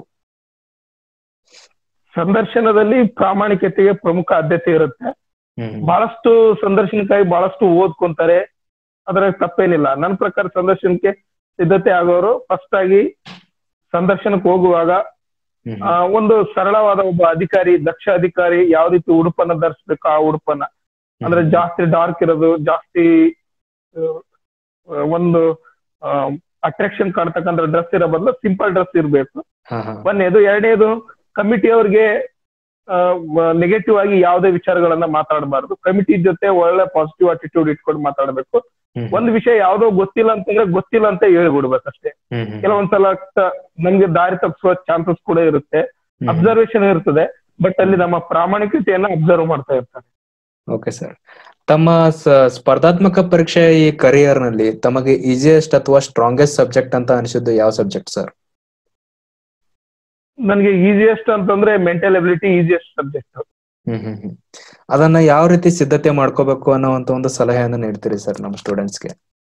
ಸಂದರ್ಶನದಲ್ಲಿ ಪ್ರಾಮಾಣಿಕತೆಗೆ ಪ್ರಮುಖ ಆದ್ಯತೆ ಇರುತ್ತೆ ಹ್ಮ್ ಬಹಳಷ್ಟು ಸಂದರ್ಶನಕ್ಕಾಗಿ ಬಹಳಷ್ಟು ಓದ್ಕೊಂತಾರೆ ಅದ್ರ ತಪ್ಪೇನಿಲ್ಲ ನನ್ನ ಪ್ರಕಾರ ಸಂದರ್ಶನಕ್ಕೆ ಸಿದ್ಧತೆ ಆಗೋರು ಫಸ್ಟ್ ಆಗಿ ಸಂದರ್ಶನಕ್ಕೆ ಹೋಗುವಾಗ ಹ್ಮ್ ಆ, ಒಂದು ಸರಳವಾದ ಒಬ್ಬ ಅಧಿಕಾರಿ ದಕ್ಷ ಅಧಿಕಾರಿ ಯಾವ ರೀತಿ ಉಡುಪನ್ನ ಧರಿಸ್ಬೇಕು ಆ ಉಡುಪನ್ನ ಅಂದ್ರೆ ಜಾಸ್ತಿ ಡಾರ್ಕ್ ಇರೋದು ಜಾಸ್ತಿ ಆ, ಒಂದು ಅಟ್ರಾಕ್ಷನ್ ಕಾಣ್ತಕ್ಕಂಥ ಡ್ರೆಸ್ ಇರೋ ಬದಲು ಸಿಂಪಲ್ ಡ್ರೆಸ್ ಇರಬೇಕು ಹಾ ಹಾ ಒಂದನೇದು ಎರಡನೇದು ಕಮಿಟಿ ಅವ್ರಿಗೆ ನೆಗೆಟಿವ್ ಆಗಿ ಯಾವುದೇ ವಿಚಾರಗಳನ್ನ ಮಾತಾಡಬಾರ್ದು ಕಮಿಟಿ ಜೊತೆ ಒಳ್ಳೆ ಪಾಸಿಟಿವ್ ಅಟಿಟ್ಯೂಡ್ ಇಟ್ಕೊಂಡು ಮಾತಾಡಬೇಕು ಹ್ಮ್ ಒಂದ್ ವಿಷಯ ಯಾವ್ದೋ ಗೊತ್ತಿಲ್ಲ ಅಂತಂದ್ರೆ ಗೊತ್ತಿಲ್ಲ ಅಂತ ಹೇಳ್ಬಿಡ್ಬೇಕಷ್ಟೇ ಹ್ಮ್ ಹ್ಮ್ ಕೆಲವೊಂದ್ಸಲ ತ- ನಮ್ಗೆ ದಾರಿ ತಪ್ಪಿಸುವ ಚಾನ್ಸಸ್ ಕೂಡ ಇರುತ್ತೆ ಹ್ಮ್ ಅಬ್ಸರ್ವೇಷನ್ ಇರ್ತದೆ ಬಟ್ ಅಲ್ಲಿ ನಮ್ಮ ಪ್ರಾಮಾಣಿಕತೆಯನ್ನ ಅಬ್ಸರ್ವ್ ಮಾಡ್ತಾ ಇರ್ತಾರೆ ಓಕೆ ಸರ್ ತಮ್ಮ ಸ- ಸ್ಪರ್ಧಾತ್ಮಕ ಪರೀಕ್ಷೆ ಈ ಕರಿಯರ್ ನಲ್ಲಿ ತಮಗೆ ಈಸಿಯೆಸ್ಟ್ ಅಥವಾ ಸ್ಟ್ರಾಂಗೆಸ್ಟ್ ಸಬ್ಜೆಕ್ಟ್ ಅಂತ ಅನಿಸಿದ್ದು ಯಾವ ಸಬ್ಜೆಕ್ಟ್ ಸರ್ ನನ್ಗೆ ಈಸಿಯೆಸ್ಟ್ ಅಂತಂದ್ರೆ ಮೆಂಟಲ್ ಎಬಿಲಿಟಿ ಈಸಿಯೆಸ್ಟ್ ಸಬ್ಜೆಕ್ಟ್ ಹ್ಮ್ ಹ್ಮ್ ಹ್ಮ್ ಅದನ್ನ ಯಾವ ರೀತಿ ಸಿದ್ಧತೆ ಮಾಡ್ಕೋಬೇಕು ಅನ್ನೋಂತ ಒಂದು ಸಲಹೆಯನ್ನ ನೀಡ್ತೀರಿ ಸರ್ ನಮ್ಮ ಸ್ಟೂಡೆಂಟ್ಸ್ಗೆ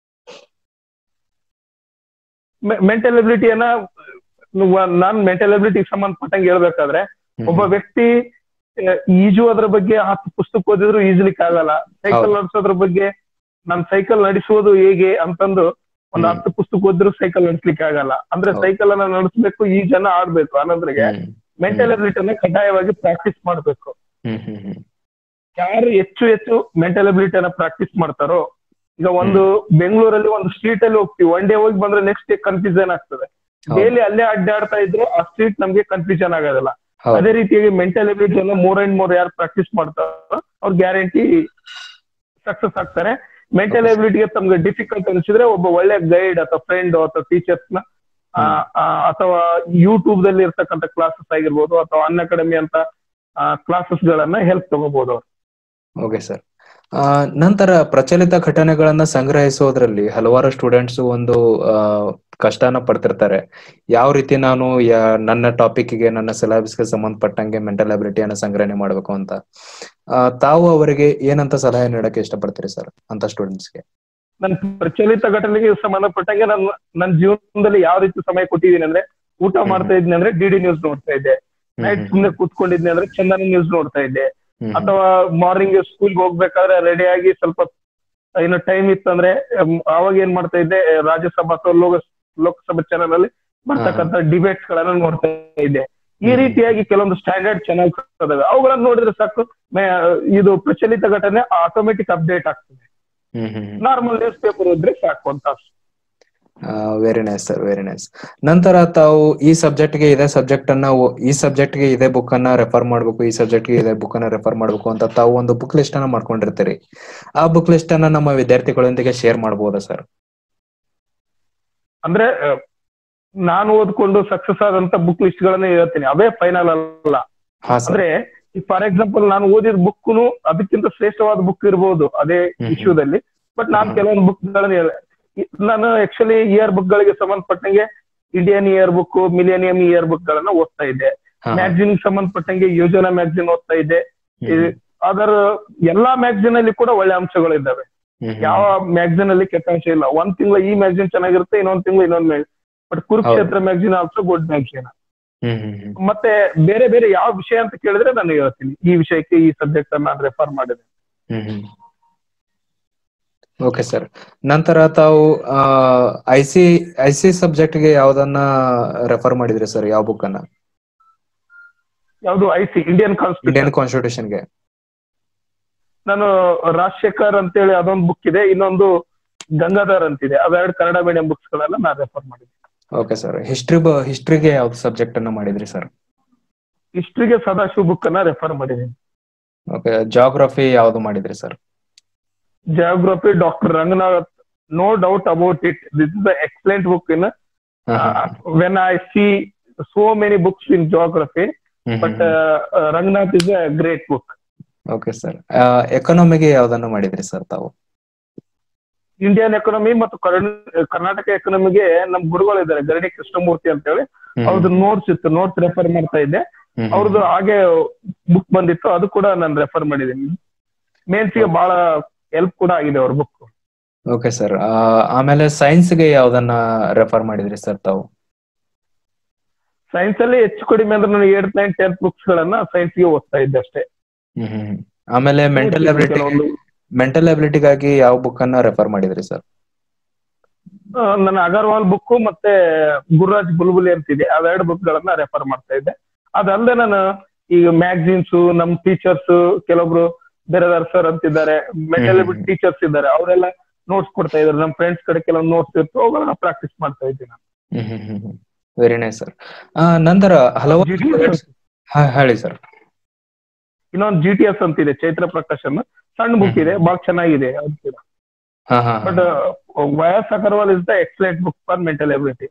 ಮೆಂಟಲ್ ಎಬಿಲಿಟಿಯನ್ನ ನಾನ್ ಮೆಂಟಲ್ ಎಬಿಲಿಟಿಗೆ ಸಂಬಂಧಪಟ್ಟಂಗೆ ಹೇಳ್ಬೇಕಾದ್ರೆ ಒಬ್ಬ ವ್ಯಕ್ತಿ ಆ, ಈಜುವುದ್ರ ಬಗ್ಗೆ ಹತ್ತು ಪುಸ್ತಕ ಓದಿದ್ರು ಈಜ್ಲಿಕ್ಕೆ ಆಗಲ್ಲ ಸೈಕಲ್ ಹೌದು. ನಡೆಸೋದ್ರ ಬಗ್ಗೆ ನಾನ್ ಸೈಕಲ್ ನಡೆಸುವುದು ಹೇಗೆ ಅಂತಂದು ಒಂದ್ ಹ್ಮ್. ಹತ್ತು ಪುಸ್ತಕ ಓದಿದ್ರು ಸೈಕಲ್ ನಡೆಸ್ಲಿಕ್ಕೆ ಆಗಲ್ಲ ಅಂದ್ರೆ ಹೌದು. ಸೈಕಲ್ ಅನ್ನ ನಡೆಸಬೇಕು ಈ ಜನ ಆಡ್ಬೇಕು ಅನ್ನೋದ್ರಿಗೆ ಮೆಂಟಲ್ ಎಬಿಲಿಟಿಯನ್ನ ಕಡ್ಡಾಯವಾಗಿ ಪ್ರಾಕ್ಟೀಸ್ ಮಾಡ್ಬೇಕು ಹ್ಮ್ ಹ್ಮ್ ಹ್ಮ್ ಯಾರು ಹೆಚ್ಚು ಹೆಚ್ಚು ಮೆಂಟಲ್ ಎಬಿಲಿಟಿಯನ್ನ ಪ್ರಾಕ್ಟೀಸ್ ಮಾಡ್ತಾರೋ ಈಗ ಒಂದು ಬೆಂಗಳೂರಲ್ಲಿ ಒಂದು ಸ್ಟ್ರೀಟ್ ಅಲ್ಲಿ ಹೋಗ್ತೀವಿ ಒನ್ ಡೇ ಹೋಗಿ ಬಂದ್ರೆ ನೆಕ್ಸ್ಟ್ ಡೇ ಕನ್ಫ್ಯೂಷನ್ ಆಗ್ತದೆ ಹೌದು. ಡೈಲಿ ಅಲ್ಲೇ ಅಡ್ಡಾಡ್ತಾ ಇದ್ರು ಆ ಸ್ಟ್ರೀಟ್ ನಮ್ಗೆ ಕನ್ಫ್ಯೂಷನ್ ಆಗೋದಿಲ್ಲ ಹೌದು. ಅದೇ ರೀತಿಯಾಗಿ ಮೆಂಟಲ್ ಎಬಿಲಿಟಿಯನ್ನ ಮೂರ್ ಅಂಡ್ ಮೂರ್ ಯಾರು ಪ್ರಾಕ್ಟೀಸ್ ಮಾಡ್ತಾರೋ ಅವ್ರು ಗ್ಯಾರಂಟಿ ಸಕ್ಸಸ್ ಆಗ್ತಾರೆ ಮೆಂಟಲ್ Okay. ಎಬಿಲಿಟಿಗೆ ತಮ್ಗೆ ಡಿಫಿಕಲ್ಟ್ ಅನಿಸಿದ್ರೆ ಒಬ್ಬ ಒಳ್ಳೆ ಗೈಡ್ ಅಥವಾ ಫ್ರೆಂಡ್ ಅಥವಾ ಟೀಚರ್ಸ್ ನ ಆ, ಆ, ಅಥವಾ ಯೂಟ್ಯೂಬ್ ದಲ್ಲಿ ಇರ್ತಕ್ಕಂಥ ಕ್ಲಾಸಸ್ ಆಗಿರ್ಬೋದು ಅಥವಾ ಅನ್ ಅಕಾಡೆಮಿ ಅಂತ ಕ್ಲಾಸಸ್ ಗಳನ್ನ ಹೆಲ್ಪ್ ತಗೋಬಹುದು ಅವ್ರು ಓಕೆ ಸರ್ ನಂತರ ಪ್ರಚಲಿತ ಘಟನೆಗಳನ್ನ ಸಂಗ್ರಹಿಸೋದ್ರಲ್ಲಿ ಹಲವಾರು ಸ್ಟೂಡೆಂಟ್ಸ್ ಒಂದು ಆ, ಕಷ್ಟನ ಪಡ್ತಿರ್ತಾರೆ ಯಾವ ರೀತಿ ನಾನು ಯಾ- ನನ್ನ ಟಾಪಿಕ್ಗೆ ನನ್ನ ಸಿಲೆಬಸ್ಗೆ ಸಂಬಂಧಪಟ್ಟಂಗೆ ಮೆಂಟಲ್ ಅಬಿಲಿಟಿಯನ್ನ ಸಂಗ್ರಹಣೆ ಮಾಡಬೇಕು ಅಂತ ಆ, ತಾವು ಅವರಿಗೆ ಏನಂತ ಸಲಹೆ ನೀಡಕ್ಕೆ ಇಷ್ಟಪಡ್ತೀರಿ ಸರ್ ಅಂತ ಸ್ಟೂಡೆಂಟ್ಸ್ಗೆ ನನ್ನ ಪ್ರಚಲಿತ ಘಟನೆಗೆ ಸಂಬಂಧಪಟ್ಟಂಗೆ ನನ್ನ ನನ್ನ ಜೀವನದಲ್ಲಿ ಯಾವ ರೀತಿ ಸಮಯ ಕೊಟ್ಟಿದ್ದೀನಿ ಅಂದ್ರೆ ಊಟ ಹ್ಮ್. ಮಾಡ್ತಾ ಇದ್ದೀನಿ ಅಂದ್ರೆ ಡಿ ಡಿ ನ್ಯೂಸ್ ನೋಡ್ತಾ ಇದ್ದೆ ನೈಟ್ ಸುಮ್ನೆ ಕೂತ್ಕೊಂಡಿದ್ನಿ ಅಂದ್ರೆ ಚಂದನ ನ್ಯೂಸ್ ನೋಡ್ತಾ ಇದ್ದೆ ಅಥವಾ ಮಾರ್ನಿಂಗ್ ಸ್ಕೂಲ್ಗೆ ಹೋಗ್ಬೇಕಾದ್ರೆ ರೆಡಿ ಆಗಿ ಸ್ವಲ್ಪ ಏನೋ ಟೈಮ್ ಇತ್ತಂದ್ರೆ ಅಮ್, ಅವಾಗ ಏನ್ ಮಾಡ್ತಾ ಇದ್ದೆ ರಾಜ್ಯಸಭಾ ಅಥವಾ ಲೋಕ ಲೋಕಸಭಾ ಚಾನೆಲ್ ಅಲ್ಲಿ ಬರ್ತಕ್ಕಂಥ ಡಿಬೇಟ್ಸ್ ಗಳನ್ನ ನೋಡ್ತಾ ಇದ್ದೆ ಈ ಹ್ಮ್. ರೀತಿಯಾಗಿ ಕೆಲವೊಂದು ಸ್ಟ್ಯಾಂಡರ್ಡ್ ಚಾನೆಲ್ಸ್ ಇದಾವೆ ಅವುಗಳನ್ನ ನೋಡಿದ್ರೆ ಸಾಕು ಮೇ- ಇದು ಪ್ರಚಲಿತ ಘಟನೆ ಆಟೋಮೆಟಿಕ್ ಅಪ್ಡೇಟ್ ಆಗ್ತದೆ ನಾರ್ಮಲ್ ನ್ಯೂಸ್ ಪೇಪರ್ ಓದಿದ್ರೆ ಸಾಕು ಅಂತ ಅಷ್ಟೇ. Very nice sir very nice ನಂತರ ತಾವು ಈ ಸಬ್ಜೆಕ್ಟ್ ಗೆ ಇದೇ ಸಬ್ಜೆಕ್ಟ್ ಅನ್ನ ಓ- ಈ ಸಬ್ಜೆಕ್ಟ್ ಗೆ ಇದೇ ಬುಕ್ ಅನ್ನ ರೆಫರ್ ಮಾಡ್ಬೇಕು ಈ ಸಬ್ಜೆಕ್ಟ್ ಗೆ ಇದೇ ಬುಕ್ ಅನ್ನ ರೆಫರ್ ಮಾಡ್ಬೇಕು ಅಂತ ತಾವು ಒಂದು ಬುಕ್ ಲಿಸ್ಟ್ ಅನ್ನ ಮಾಡ್ಕೊಂಡಿರ್ತೀರಿ ಆ ಬುಕ್ ಲಿಸ್ಟ್ ಅನ್ನ ನಮ್ಮ ವಿದ್ಯಾರ್ಥಿಗಳೊಂದಿಗೆ ಶೇರ್ ಮಾಡಬಹುದಾ ಸರ್ ಅಂದ್ರೆ ಆ, ನಾನು ಓದ್ಕೊಂಡು ಸಕ್ಸಸ್ ಆದಂತ ಬುಕ್ ಲಿಸ್ಟ್ ಗಳನ್ನ ಹೇಳ್ತೀನಿ ಅವೇ ಫೈನಲ್ ಅಲ್ಲ ಹಾ ಸರ್ ಅಂದ್ರೆ ಫಾರ್ ಎಕ್ಸಾಂಪಲ್ ನಾನು ಓದಿದ ಬುಕ್ನು ಅದಕ್ಕಿಂತ ಶ್ರೇಷ್ಠವಾದ ಬುಕ್ ಇರ್ಬೋದು ಅದೇ ಹ್ಮ್. ಇಶ್ಯೂದಲ್ಲಿ ಬಟ್ ನಾನು ಹ್ಮ್. ಕೆಲವೊಂದು ಬುಕ್ ಗಳನ್ನ ಹೇಳ ನಾನು ಆಕ್ಚುಲಿ ಇಯರ್ ಬುಕ್ ಗಳಿಗೆ ಸಂಬಂಧಪಟ್ಟಂಗೆ Indian yearbook millennium yearbook ಗಳನ್ನ ಓದ್ತಾ ಇದ್ದೆ ಮ್ಯಾಗಝಿನ್ ಸಂಬಂಧಪಟ್ಟಂಗೆ ಯೋಜನಾ ಮ್ಯಾಗಝಿನ್ ಓದ್ತಾ ಇದ್ದೆ ಅದರ ಎಲ್ಲಾ ಮ್ಯಾಗಝಿನ್ ಅಲ್ಲಿ ಕೂಡ ಒಳ್ಳೆ ಅಂಶಗಳು ಇದ್ದಾವೆ ಯಾವ ಮ್ಯಾಗಝಿನ್ ಅಲ್ಲಿ ಕೆಟ್ಟ ಅಂಶ ಇಲ್ಲ ಒಂದ್ ತಿಂಗಳು ಈ ಮ್ಯಾಗಝಿನ್ ಚೆನ್ನಾಗಿರುತ್ತೆ ಇನ್ನೊಂದ್ ತಿಂಗಳು ಇನ್ನೊಂದ್ magazine but Kurukshetra magazine also good magazine ಮತ್ತೆ ಬೇರೆ ಬೇರೆ ಯಾವ ವಿಷಯ ಅಂತ ಕೇಳಿದ್ರೆ ನಾನು ಹೇಳ್ತೀನಿ ಈ ವಿಷಯಕ್ಕೆ ಈ ಸಬ್ಜೆಕ್ಟ್ ಅನ್ನ ರೆಫರ್ ಮಾಡಿದೆ ಓಕೆ ಸರ್ ನಂತರ ತಾವು I C I C subject ಗೆ ಯಾವ್ದನ್ನ ರೆಫರ್ ಮಾಡಿದ್ರಿ ಸರ್ ಯಾವ ಬುಕ್ ಅನ್ನ ಯಾವ್ದು I C Indian Indian constitution ಕಾನ್ಸ್ಟಿಟ್ಯೂಷನ್ಗೆ ನಾನು ರಾಜಶೇಖರ್ ಅಂತೇಳಿ ಅದೊಂದು ಬುಕ್ ಇದೆ ಇನ್ನೊಂದು ಗಂಗಾಧರ್ ಅಂತಿದೆ ಅವೆರಡು ಕನ್ನಡ ಮೀಡಿಯಂ ಬುಕ್ಸ್ ಗಳನ್ನ ನಾನು ರೆಫರ್ ಮಾಡಿದ್ದೆ ಓಕೆ ಸರ್ ಹಿಸ್ಟ್ರಿ ಹಿಸ್ಟ್ರಿಗೆ ಯಾವ್ದು ಸಬ್ಜೆಕ್ಟ್ ಅನ್ನ ಮಾಡಿದ್ರಿ ಸರ್ ಹಿಸ್ಟ್ರಿಗೆ ಸದಾಶಿವ್ ಬುಕ್ ಅನ್ನ ರೆಫರ್ ಮಾಡಿದ್ದೀನಿ ಓಕೆ ಜಾಗ್ರಫಿ ಯಾವ್ದು ಮಾಡಿದ್ರಿ sir geography doctor Ranganath no doubt about it this is the excellent book in when I see so many books in geography but Ranganath is a great book okay sir ಎಕನಾಮಿಗೆ ಯಾವ್ದನ್ನ ಮಾಡಿದ್ರಿ sir ತಾವು Indian economy ಮತ್ತು ಕರ್ನ- ಕರ್ನಾಟಕ ಎಕಾನಮಿಗೆ ನಮ್ ಗುರುಗಳಿದ್ದಾರೆ ಗರಡಿ ಕೃಷ್ಣಮೂರ್ತಿ ಅಂತ ಹೇಳಿ ಅವ್ರದ್ದು ನೋಟ್ಸ್ ಇತ್ತು ನೋಟ್ಸ್ ರೆಫರ್ ಮಾಡ್ತಾ ಇದ್ದೆ ಅವ್ರದ್ದು ಹಾಗೆ ಬುಕ್ ಬಂದಿತ್ತು ಅದು ಕೂಡ ನಾನು ರೆಫರ್ ಮಾಡಿದ್ದೀನಿ ಮೇನ್ಸ್ಗೆ ಬಹಳ ಹೆಲ್ಪ್ ಕೂಡ ಆಗಿದೆ ಅವ್ರ ಬುಕ್ ಓಕೆ ಸರ್ ಆಮೇಲೆ ಸೈನ್ಸ್ಗೆ ಯಾವ್ದನ್ನ ರೆಫರ್ ಮಾಡಿದ್ರಿ ಸರ್ ತಾವು ಸೈನ್ಸ್ ಅಲ್ಲಿ ಹೆಚ್ಚು ಕಡಿಮೆ ಅಂದ್ರೆ ನಾನು ಏಟ್ ನೈನ್ ಟೆಂತ್ ಬುಕ್ಸ್ ಗಳನ್ನ ಸೈನ್ಸ್ ಗೆ ಓದ್ತಾ ಇದ್ದೆ ಅಷ್ಟೇ ಹ್ಮ್ ಹ್ಮ್ ಆಮೇಲೆ ಮೆಂಟಲ್ ಅಬಿಲಿಟಿ ಕೆಲವೊಂದು ಮೆಂಟಲ್ ಅಬಿಲಿಟಿಗಾಗಿ ಯಾವ ಬುಕ್ ಅನ್ನ ರೆಫರ್ ಮಾಡಿದ್ರಿ ಸರ್ ಆ, ನನ್ನ ಅಗರ್ವಾಲ್ ಬುಕ್ ಮತ್ತೆ ಗುರುರಾಜ್ ಬುಲ್ಬುಲಿ ಅಂತಿದೆ ಅವೆರಡು ಬುಕ್ ಗಳನ್ನ ರೆಫರ್ ಮಾಡ್ತಾ ಇದ್ದೆ ಅದಲ್ಲದೆ ನಾನು ಈಗ ಮ್ಯಾಗಝಿನ್ಸ್ ನಮ್ ಟೀಚರ್ಸ್ ಕೆಲವೊಬ್ರು ಬೇರೆದಾರ್ ಸರ್ ಅಂತಿದ್ದಾರೆ ಮೆಂಟಲ್ ಹ್ಮ್. ಟೀಚರ್ಸ್ ಇದ್ದಾರೆ ಅವರೆಲ್ಲ ನೋಟ್ಸ್ ಕೊಡ್ತಾ ಇದ್ದಾರೆ ನಮ್ಮ ಫ್ರೆಂಡ್ಸ್ ಕಡೆ ಕೆಲವೊಂದು ನೋಟ್ಸ್ ಇತ್ತು ಅವುಗಳನ್ನ ಪ್ರಾಕ್ಟೀಸ್ ಮಾಡ್ತಾ ಇದ್ದೀನಿ ನಾನು. ಹ್ಮ್ ಹ್ಮ್ ಹ್ಮ್ ಹ್ಮ್ ವೆರಿ ನೈಸ್ ಸರ್ ನಂತರ ಹಲವಾರು GTS students- ಹಾ, ಹೇಳಿ ಸರ್ ಇನ್ನೊಂದು ಜಿ ಟಿ ಎಸ್ ಅಂತಿದೆ ಚೈತ್ರ ಪ್ರಕಾಶ್ ಅನ್ನ ಸಣ್ಣ ಬುಕ್ ಇದೆ ಬಹಳ ಚೆನ್ನಾಗಿದೆ ಹಾ ಹಾ ಬಟ್ ವಯಸ್ Agarwal is the excellent book for mental ability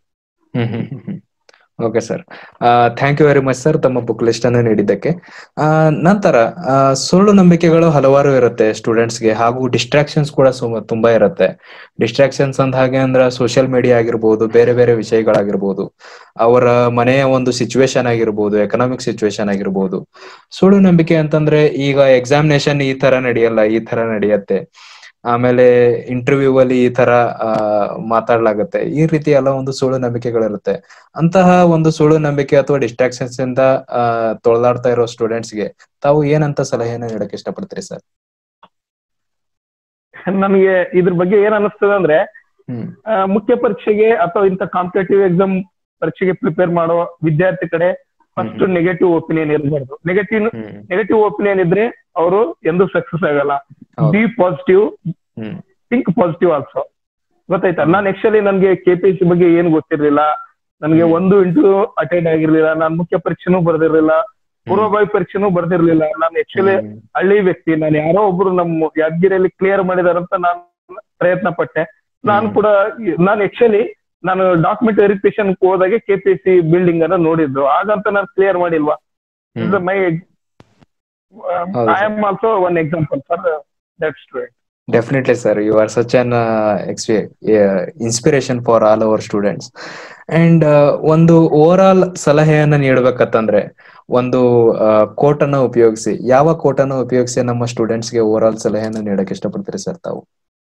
okay sir thank you very much sir ತಮ್ಮ ಬುಕ್ ಲಿಸ್ಟ್ ಅನ್ನು ನೀಡಿದ್ದಕ್ಕೆ ಆ, ನಂತರ ಆ, ಸುಳ್ಳು ನಂಬಿಕೆಗಳು ಹಲವಾರು ಇರುತ್ತೆ ಸ್ಟೂಡೆಂಟ್ಸ್ಗೆ ಹಾಗೂ ಡಿಸ್ಟ್ರಾಕ್ಷನ್ಸ್ ಕೂಡ ಸುಮ- ತುಂಬಾ ಇರುತ್ತೆ ಡಿಸ್ಟ್ರಾಕ್ಷನ್ಸ್ ಅಂದ ಹಾಗೆ ಅಂದ್ರೆ ಸೋಷಿಯಲ್ ಮೀಡಿಯಾ ಆಗಿರ್ಬೋದು ಬೇರೆ ಬೇರೆ ವಿಷಯಗಳಾಗಿರ್ಬೋದು ಅವರ ಮನೆಯ ಒಂದು ಸಿಚುವೇಶನ್ ಆಗಿರ್ಬೋದು ಎಕನಾಮಿಕ್ ಸಿಚುವೇಶನ್ ಆಗಿರ್ಬೋದು ಸುಳ್ಳು ನಂಬಿಕೆ ಅಂತಂದ್ರೆ ಈಗ ಎಕ್ಸಾಮಿನೇಷನ್ ಈ ತರ ನಡೆಯಲ್ಲ ಈ ತರ ನಡೆಯತ್ತೆ ಆಮೇಲೆ ಇಂಟರ್ವ್ಯೂ ಅಲ್ಲಿ ಈ ತರ ಆ, ಮಾತಾಡ್ಲಾಗತ್ತೆ ಈ ರೀತಿ ಎಲ್ಲ ಒಂದು ಸುಳ್ಳು ನಂಬಿಕೆಗಳಿರುತ್ತೆ ಅಂತಹ ಒಂದು ಸುಳ್ಳು ನಂಬಿಕೆ ಅಥವಾ ಡಿಸ್ಟ್ರಾಕ್ಷನ್ಸ್ ಇಂದ ಆ, ತೊಳಲಾಡ್ತಾ ಇರೋ ಸ್ಟೂಡೆಂಟ್ಸ್ ಗೆ ತಾವು ಏನಂತ ಸಲಹೆನ ನೀಡಕ್ ಇಷ್ಟಪಡ್ತೀರಿ ಸರ್ ನನಗೆ ಇದ್ರ ಬಗ್ಗೆ ಏನ್ ಅನಿಸ್ತದೆ ಅಂದ್ರೆ ಹ್ಮ್ ಆ, ಮುಖ್ಯ ಪರೀಕ್ಷೆಗೆ ಅಥವಾ ಇಂಥ ಕಾಂಪಿಟೇಟಿವ್ ಎಕ್ಸಾಮ್ ಪರೀಕ್ಷೆಗೆ ಪ್ರಿಪೇರ್ ಮಾಡೋ ವಿದ್ಯಾರ್ಥಿ ಕಡೆ ಫಸ್ಟ್ ನೆಗೆಟಿವ್ ಒಪಿನಿಯನ್ ಇರಬಾರ್ದು ನೆಗೆಟಿವ್ ಹ್ಮ್ ನೆಗೆಟಿವ್ ಒಪಿನಿಯನ್ ಇದ್ರೆ ಅವರು ಎಂದು ಸಕ್ಸಸ್ ಆಗಲ್ಲ ಹೌದು. ಬಿ ಪಾಸಿಟಿವ್ ಹ್ಮ್ ಥಿಂಕ್ ಪಾಸಿಟಿವ್ ಆಲ್ಸೋ ಗೊತ್ತಾಯ್ತಾ ನಾನು ಆಕ್ಚುಲಿ ನನ್ಗೆ ಕೆ ಪಿ ಎಸ್ ಸಿ ಬಗ್ಗೆ ಏನು ಗೊತ್ತಿರ್ಲಿಲ್ಲ ನನಗೆ ಹ್ಮ್. ಒಂದು ಇಂಟರ್ವ್ಯೂ ಅಟೆಂಡ್ ಆಗಿರ್ಲಿಲ್ಲ ನಾನು ಮುಖ್ಯ ಪರೀಕ್ಷೆನೂ ಬರ್ದಿರ್ಲಿಲ್ಲ ಪೂರ್ವಭಾವಿ ಪರೀಕ್ಷೆನೂ ಬರ್ದಿರ್ಲಿಲ್ಲ ನಾನು ಆಕ್ಚುಲಿ ಹ್ಮ್. ಹಳ್ಳಿ ವ್ಯಕ್ತಿ ನಾನು ಯಾರೋ ಒಬ್ರು ನಮ್ಮ ಯಾದಗಿರಿಯಲ್ಲಿ ಕ್ಲಿಯರ್ ಮಾಡಿದಾರಂತ ನಾನು ಪ್ರಯತ್ನ ಪಟ್ಟೆ ನಾನು ಹ್ಮ್. ಕೂಡ ನಾನು ಆಕ್ಚುಲಿ ನಾನು ಡಾಕ್ಯುಮೆಂಟ್ ವೆರಿಫಿಕೇಶನ್ ಹೋದಾಗೆ K P S C building ಅನ್ನ ನೋಡಿದ್ದು ಹಾಗಂತ ನಾನು ಕ್ಲಿಯರ್ ಮಾಡಿಲ್ವಾ ಹ್ಮ್. ಮೈ ಹೌದು I am also one example for that student definitely sir you are such an inspiration for all our students and ಒಂದು ಓವರ್ ಆಲ್ ಸಲಹೆಯನ್ನ ನೀಡಬೇಕಂತಂದ್ರೆ ಒಂದು ಕೋಟ್ ಅನ್ನ ಉಪಯೋಗಿಸಿ ಯಾವ ಕೋಟ್ ಅನ್ನ ಉಪಯೋಗಿಸಿ ನಮ್ಮ ಸ್ಟೂಡೆಂಟ್ಸ್ ಗೆ ಓವರ್ ಆಲ್ ಸಲಹೆಯನ್ನ ನೀಡಕ್ ಇಷ್ಟಪಡ್ತೀರಿ ಸರ್ ತಾವು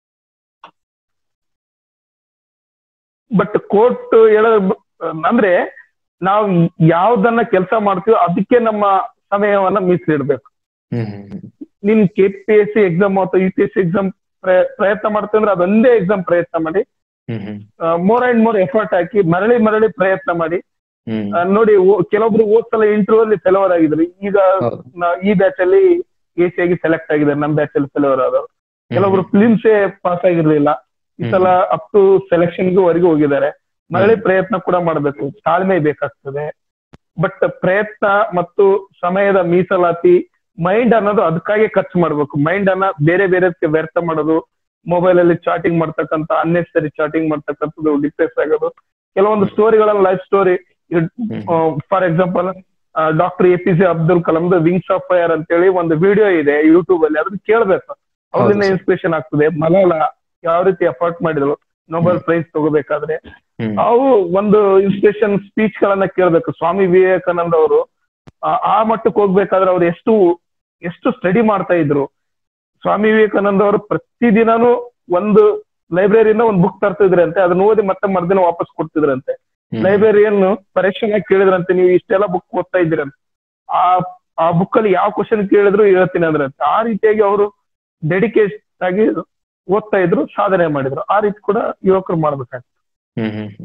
ಬಟ್ ಕೋರ್ಟ್ ಹೇಳೋ ಅಂದ್ರೆ ನಾವು ಯಾವ್ದನ್ನ ಕೆಲಸ ಮಾಡ್ತೀವೋ ಅದಕ್ಕೆ ನಮ್ಮ ಸಮಯವನ್ನ ಮೀಸಲಿಡ್ಬೇಕು ಹ್ಮ್ ಹ್ಮ್ ಹ್ಮ್ ನಿನ್ K P S C exam ಅಥವಾ U P S C exam ಪ್ರಯತ್ನ ಮಾಡ್ತೀವಿ ಅಂದ್ರೆ ಅದೊಂದೇ ಎಕ್ಸಾಮ್ ಪ್ರಯತ್ನ ಮಾಡಿ ಹ್ಮ್ ಹ್ಮ್ ಮೋರ್ ಅಂಡ್ ಮೋರ್ ಎಫರ್ಟ್ ಹಾಕಿ ಮರಳಿ ಮರಳಿ ಪ್ರಯತ್ನ ಮಾಡಿ ಹ್ಮ್ ಆ, ನೋಡಿ ಓ- ಕೆಲವೊಬ್ರು ಹೋದ್ ಸಲ ಇಂಟರ್ವ್ಯೂ ಅಲ್ಲಿ ಫೆಲವರ್ ಆಗಿದ್ರು ಈಗ ಹೌದು. ನಾ- ಈ ಬ್ಯಾಚ್ ಅಲ್ಲಿ ಎ ಸಿ ಆಗಿ ಸೆಲೆಕ್ಟ್ ಆಗಿದ್ದಾರೆ ನಮ್ ಬ್ಯಾಚ್ ಅಲ್ಲಿ ಫೆಲವರ್ ಆದವರು ಕೆಲವೊಬ್ರು ಫಿಲಿಮ್ಸೇ ಪಾಸ್ ಆಗಿರ್ಲಿಲ್ಲ ಈ ಸಲ ಅಪ್ ಟು ಸೆಲೆಕ್ಷನ್ ವರೆಗೂ ಹೋಗಿದ್ದಾರೆ ಮರಳಿ ಹ್ಮ್. ಪ್ರಯತ್ನ ಕೂಡ ಮಾಡಬೇಕು ತಾಳ್ಮೆ ಬೇಕಾಗ್ತದೆ ಬಟ್ ಪ್ರಯತ್ನ ಮತ್ತು ಸಮಯದ ಮೀಸಲಾತಿ ಮೈಂಡ್ ಅನ್ನೋದು ಅದಕ್ಕಾಗಿ ಖರ್ಚು ಮಾಡ್ಬೇಕು ಮೈಂಡ್ ಅನ್ನ ಬೇರೆ ಬೇರೆದಕ್ಕೆ ವ್ಯರ್ಥ ಮಾಡೋದು ಮೊಬೈಲ್ ಅಲ್ಲಿ ಚಾಟಿಂಗ್ ಮಾಡ್ತಕ್ಕಂತ ಅನ್ನೆಸರಿ ಚಾಟಿಂಗ್ ಮಾಡ್ತಕ್ಕಂಥದ್ದು ಡಿಪ್ರೆಸ್ ಆಗೋದು ಕೆಲವೊಂದು ಸ್ಟೋರಿಗಳನ್ನ life story for example doctor A P J Abdul ಕಲಾಂದು ವಿಂಗ್ಸ್ ಆಫ್ ಫೈರ್ ಅಂತೇಳಿ ಒಂದು ವಿಡಿಯೋ ಇದೆ ಯೂಟ್ಯೂಬ್ ಅಲ್ಲಿ ಅದನ್ನ ಕೇಳ್ಬೇಕು ಅವ್ರಿಂದ ಹೌದು sir. ಇನ್ಸ್ಪಿರೇಷನ್ ಆಗ್ತದೆ ಮಲಯಾಳ ಯಾವ ರೀತಿ ಎಫರ್ಟ್ ಮಾಡಿದ್ರು ನೊಬೆಲ್ ಹ್ಮ್. ಪ್ರೈಸ್ ತಗೋಬೇಕಾದ್ರೆ ಹ್ಮ್ ಅವು ಒಂದು ಇನ್ಸ್ಪಿರೇಷನ್ ಸ್ಪೀಚ್ ಗಳನ್ನ ಕೇಳ್ಬೇಕು ಸ್ವಾಮಿ ವಿವೇಕಾನಂದ ಅವರು ಆ- ಆ ಮಟ್ಟಕ್ಕೆ ಹೋಗ್ಬೇಕಾದ್ರೆ ಅವ್ರು ಎಷ್ಟು ಎಷ್ಟು ಸ್ಟಡಿ ಮಾಡ್ತಾ ಇದ್ರು ಸ್ವಾಮಿ ವಿವೇಕಾನಂದ ಅವರು ಪ್ರತಿದಿನನೂ ಒಂದು ಲೈಬ್ರರಿಯಿಂದ ಒಂದು ಬುಕ್ ತರ್ತಿದ್ರಂತೆ ಅಂತೆ ಅದನ್ನ ಓದಿ ಮತ್ತೆ ಮರ್ದಿನ ವಾಪಸ್ ಕೊಡ್ತಿದ್ರಂತೆ ಹ್ಮ್. ಲೈಬ್ರರಿಯನ್ನು ಪರೀಕ್ಷೆನಾಗಿ ಕೇಳಿದ್ರಂತೆ ನೀವು ಇಷ್ಟೆಲ್ಲ ಬುಕ್ ಓದ್ತಾ ಇದ್ದೀರಂತೆ ಆ ಆ ಬುಕ್ ಅಲ್ಲಿ ಯಾವ ಕ್ವಶನ್ ಕೇಳಿದ್ರು ಹೇಳ್ತೀನಿ ಅಂದ್ರಂತೆ ಆ ರೀತಿಯಾಗಿ ಅವರು ಡೆಡಿಕೇಟ್ ಆಗಿ ಓದ್ತಾ ಇದ್ರು ಸಾಧನೆ ಮಾಡಿದ್ರು ಆ ರೀತಿ ಕೂಡ ಯುವಕರು ಮಾಡ್ಬೇಕಾಗ್ತದೆ ಹ್ಮ್ ಹ್ಮ್ ಹ್ಮ್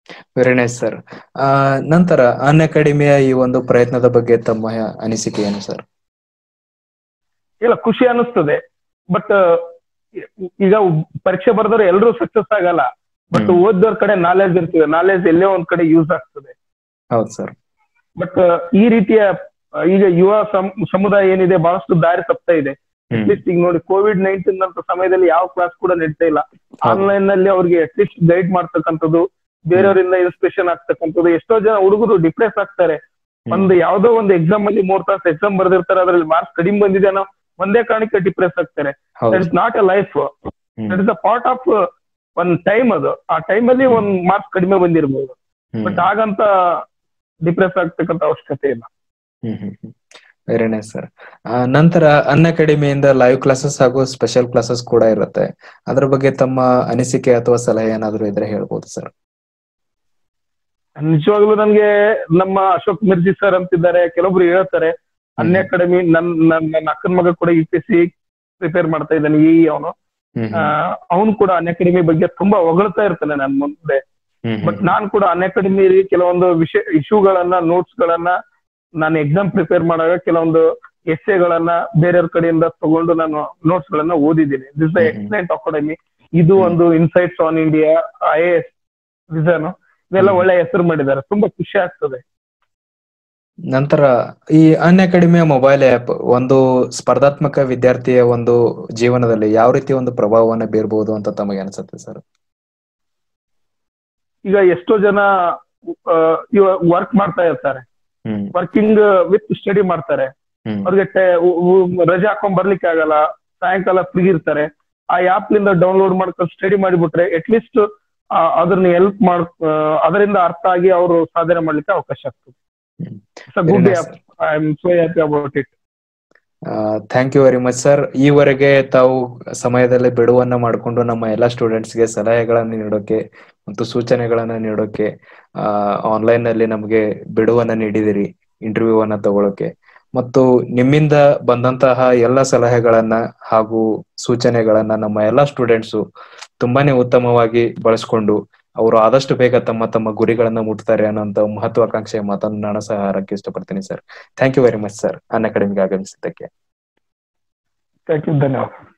ವೆರಿ ನೈಸ್ ಸರ್ ನಂತರ ಅನ್ ಅಕಾಡೆಮಿಯ ಈ ಒಂದು ಪ್ರಯತ್ನದ ಬಗ್ಗೆ ತಮ್ಮ ಅನಿಸಿಕೆ ಏನು ಸರ್ ಇಲ್ಲ ಖುಷಿ ಅನಿಸ್ತದೆ ಬಟ್ ಈಗ ಪರೀಕ್ಷೆ ಬರೆದ್ರೆ ಎಲ್ಲರೂ ಸಕ್ಸಸ್ ಆಗಲ್ಲ ಬಟ್ ಹ್ಮ್. ಓದ್ದವ್ರ ಕಡೆ ನಾಲೆಜ್ ಇರ್ತದೆ ನಾಲೆಜ್ ಎಲ್ಲೇ ಒಂದ್ ಕಡೆ ಯೂಸ್ ಆಗ್ತದೆ ಹೌದು ಸರ್ ಬಟ್ ಈ ರೀತಿಯ ಆ, ಈಗ ಯುವ ಸಮ್- ಸಮುದಾಯ ಏನಿದೆ ಬಹಳಷ್ಟು ದಾರಿ ತಪ್ತಾ ಇದೆ ಹ್ಮ್ ಅಟ್ಲೀಸ್ಟ್ ಈಗ ನೋಡಿ ಕೋವಿಡ್ ನೈನ್ಟೀನ್ ಅಂತ ಸಮಯದಲ್ಲಿ ಯಾವ ಕ್ಲಾಸ್ ಕೂಡ ನಡೀತಾ ಇಲ್ಲ ಆನ್ಲೈನ್ ನಲ್ಲಿ ಅವ್ರಿಗೆ ಅಟ್ಲೀಸ್ಟ್ ಗೈಡ್ ಮಾಡ್ತಕ್ಕಂಥದ್ದು ಬೇರೆಯವರಿಂದ ಇನ್ಸ್ಪಿರೇಷನ್ ಆಗ್ತಕ್ಕಂಥದ್ದು ಎಷ್ಟೋ ಜನ ಹುಡುಗರು ಡಿಪ್ರೆಸ್ ಆಗ್ತಾರೆ ಹ್ಮ್. ಒಂದು ಯಾವ್ದೋ ಒಂದು ಎಕ್ಸಾಮ್ ಅಲ್ಲಿ ಮೂರ್ ತಾಸು ಎಕ್ಸಾಮ್ ಬರ್ದಿರ್ತಾರೆ ಅದ್ರಲ್ಲಿ ಮಾರ್ಕ್ಸ್ ಕಡಿಮೆ ಬಂದಿದೆ ಅನ್ನೋ ಒಂದೇ ಕಾರಣಕ್ಕೆ ಡಿಪ್ರೆಸ್ ಆಗ್ತಾರೆ ದಟ್ ಹೌದು is not a life hmm. That is a part of ಒಂದ್ ಟೈಮ್ ಅದು ಆ ಟೈಮ್ ಅಲ್ಲಿ ಒಂದ್ ಮಾರ್ಕ್ಸ್ ಕಡಿಮೆ ಬಂದಿರ್ಬೋದು ಹ್ಮ್. ಬಟ್ ಹಾಗಂತ ಡಿಪ್ರೆಸ್ ಆಗ್ತಕ್ಕಂಥ ಅವಶ್ಯಕತೆ ಇಲ್ಲ ಹ್ಮ್ ಹ್ಮ್ ಹ್ಮ್ ವೆರಿ ನೈಸ್ ಸರ್ ನಂತರ ಅನ್ ಅಕಾಡೆಮಿಯಿಂದ ಲೈವ್ ಕ್ಲಾಸಸ್ ಹಾಗೂ ಸ್ಪೆಷಲ್ ಕ್ಲಾಸಸ್ ಕೂಡ ಇರುತ್ತೆ ಅದ್ರ ಬಗ್ಗೆ ತಮ್ಮ ಅನಿಸಿಕೆ ಅಥವಾ ಸಲಹೆ ಏನಾದ್ರು ಇದ್ರೆ ಹೇಳ್ಬೋದು ಸರ್ ನಿಜವಾಗ್ಲೂ ನನ್ಗೆ ನಮ್ಮ ಅಶೋಕ್ ಮಿರ್ಜಿ ಸರ್ ಅಂತಿದ್ದಾರೆ ಕೆಲವೊಬ್ರು ಹೇಳ್ತಾರೆ ಅನ್ ಅಕಾಡೆಮಿ ನನ್ ನನ್ ನನ್ನ ಅಕ್ಕನ ಮಗ ಕೂಡ ಯು ಪಿ ಸಿ ಪ್ರಿಪೇರ್ ಮಾಡ್ತಾ ಇದ್ದಾನೆ ಈ ಅವನು ಹ್ಮ್ ಅವನು ಕೂಡ ಅನ್ ಅಕಾಡೆಮಿ ಬಗ್ಗೆ ತುಂಬಾ ಹೊಗಳ್ತಾ ಇರ್ತಾನೆ ನನ್ ಮುಂದೆ ಹ್ಮ್ ಬಟ್ ನಾನ್ ಕೂಡ ಅನ್ ಅಕಾಡೆಮಿ ಕೆಲವೊಂದು ವಿಷಯ ಇಶ್ಯೂಗಳನ್ನ ನೋಟ್ಸ್ ಗಳನ್ನ ನಾನು ಎಕ್ಸಾಮ್ ಪ್ರಿಪೇರ್ ಮಾಡುವಾಗ ಕೆಲವೊಂದು ಎಸ್ಸೆಗಳನ್ನ ಬೇರೆಯವ್ರ ಕಡೆಯಿಂದ ತಗೊಂಡು ನಾನು ನೋಟ್ಸ್ ಗಳನ್ನ ಓದಿದ್ದೀನಿ this the hmm. Excellent academy ಇದು ಹ್ಮ್. ಒಂದು insights on India I A S vision ಇವೆಲ್ಲ ಹ್ಮ್. ಒಳ್ಳೆ ಹೆಸರು ಮಾಡಿದ್ದಾರೆ ತುಂಬಾ ಖುಷಿ ಆಗ್ತದೆ ನಂತರ ಈ ಅನ್ ಅಕಾಡೆಮಿಯ ಮೊಬೈಲ್ ಆ್ಯಪ್ ಒಂದು ಸ್ಪರ್ಧಾತ್ಮಕ ವಿದ್ಯಾರ್ಥಿಯ ಒಂದು ಜೀವನದಲ್ಲಿ ಯಾವ ರೀತಿ ಒಂದು ಪ್ರಭಾವವನ್ನು ಬೀರಬಹುದು ಅಂತ ತಮಗೆ ಅನ್ಸುತ್ತೆ ಸರ್ ಈಗ ಎಷ್ಟೋ ಜನ ವರ್ಕ್ ಮಾಡ್ತಾ ಇರ್ತಾರೆ ಹ್ಮ್ ವರ್ಕಿಂಗ್ ವಿತ್ ಸ್ಟಡಿ ಮಾಡ್ತಾರೆ ಹ್ಮ್ ಅವ್ರಿಗೆ ಟೆ- ಉ- ಉ- ರಜೆ ಹಾಕೊಂಡ್ ಬರ್ಲಿಕ್ಕೆ ಆಗಲ್ಲ ಸಾಯಂಕಾಲ ಫ್ರೀ ಇರ್ತಾರೆ ಆ ಆಪ್ ಲಿಂದ ಡೌನ್ಲೋಡ್ ಮಾಡ್ಕೊಂಡು ಸ್ಟಡಿ ಮಾಡಿಬಿಟ್ರೆ ಅಟ್ಲೀಸ್ಟ್ ಅದನ್ನ ಹೆಲ್ಪ್ ಮಾಡ್ ಆ, ಅದರಿಂದ ಅರ್ಥ ಆಗಿ ಅವರು ಸಾಧನೆ ಮಾಡ್ಲಿಕ್ಕೆ ಅವಕಾಶ ಆಗ್ತದೆ ಹ್ಮ್. ಗುಡ್ Very nice, ಆಪ್ I am so happy about it thank you very much sir ಈವರೆಗೆ ತಾವು ಸಮಯದಲ್ಲಿ ಬಿಡುವನ್ನ ಮಾಡಿಕೊಂಡು ನಮ್ಮ ಎಲ್ಲ ಸ್ಟೂಡೆಂಟ್ಸ್ಗೆ ಸಲಹೆಗಳನ್ನು ನೀಡೋಕೆ ಮತ್ತು ಸೂಚನೆಗಳನ್ನ ನೀಡೋಕೆ ಆನ್ಲೈನ್ ನಲ್ಲಿ ನಮಗೆ ಬಿಡುವನ್ನ ನೀಡಿದಿರಿ ಇಂಟರ್ವ್ಯೂ ಅನ್ನ ತಗೊಳಕ್ಕೆ ಮತ್ತು ನಿಮ್ಮಿಂದ ಬಂದಂತಹ ಎಲ್ಲ ಸಲಹೆಗಳನ್ನ ಹಾಗೂ ಸೂಚನೆಗಳನ್ನ ನಮ್ಮ ಎಲ್ಲ ಸ್ಟೂಡೆಂಟ್ಸು ತುಂಬಾನೇ ಉತ್ತಮವಾಗಿ ಬಳಸ್ಕೊಂಡು ಅವರು ಆದಷ್ಟು ಬೇಗ ತಮ್ಮ ತಮ್ಮ ಗುರಿಗಳನ್ನ ಮುಟ್ತಾರೆ ಅನ್ನೋಂತ ಮಹತ್ವಾಕಾಂಕ್ಷೆಯ ಮಾತನ್ನು ನಾನು ಸಹ ಹಾರಕ್ಕೆ ಇಷ್ಟಪಡ್ತೀನಿ sir thank you very much sir ಅನ್ ಅಕಾಡೆಮಿಗೆ ಆಗಮಿಸಿದ್ದಕ್ಕೆ ಥ್ಯಾಂಕ್ ಯು ಧನ್ಯವಾದ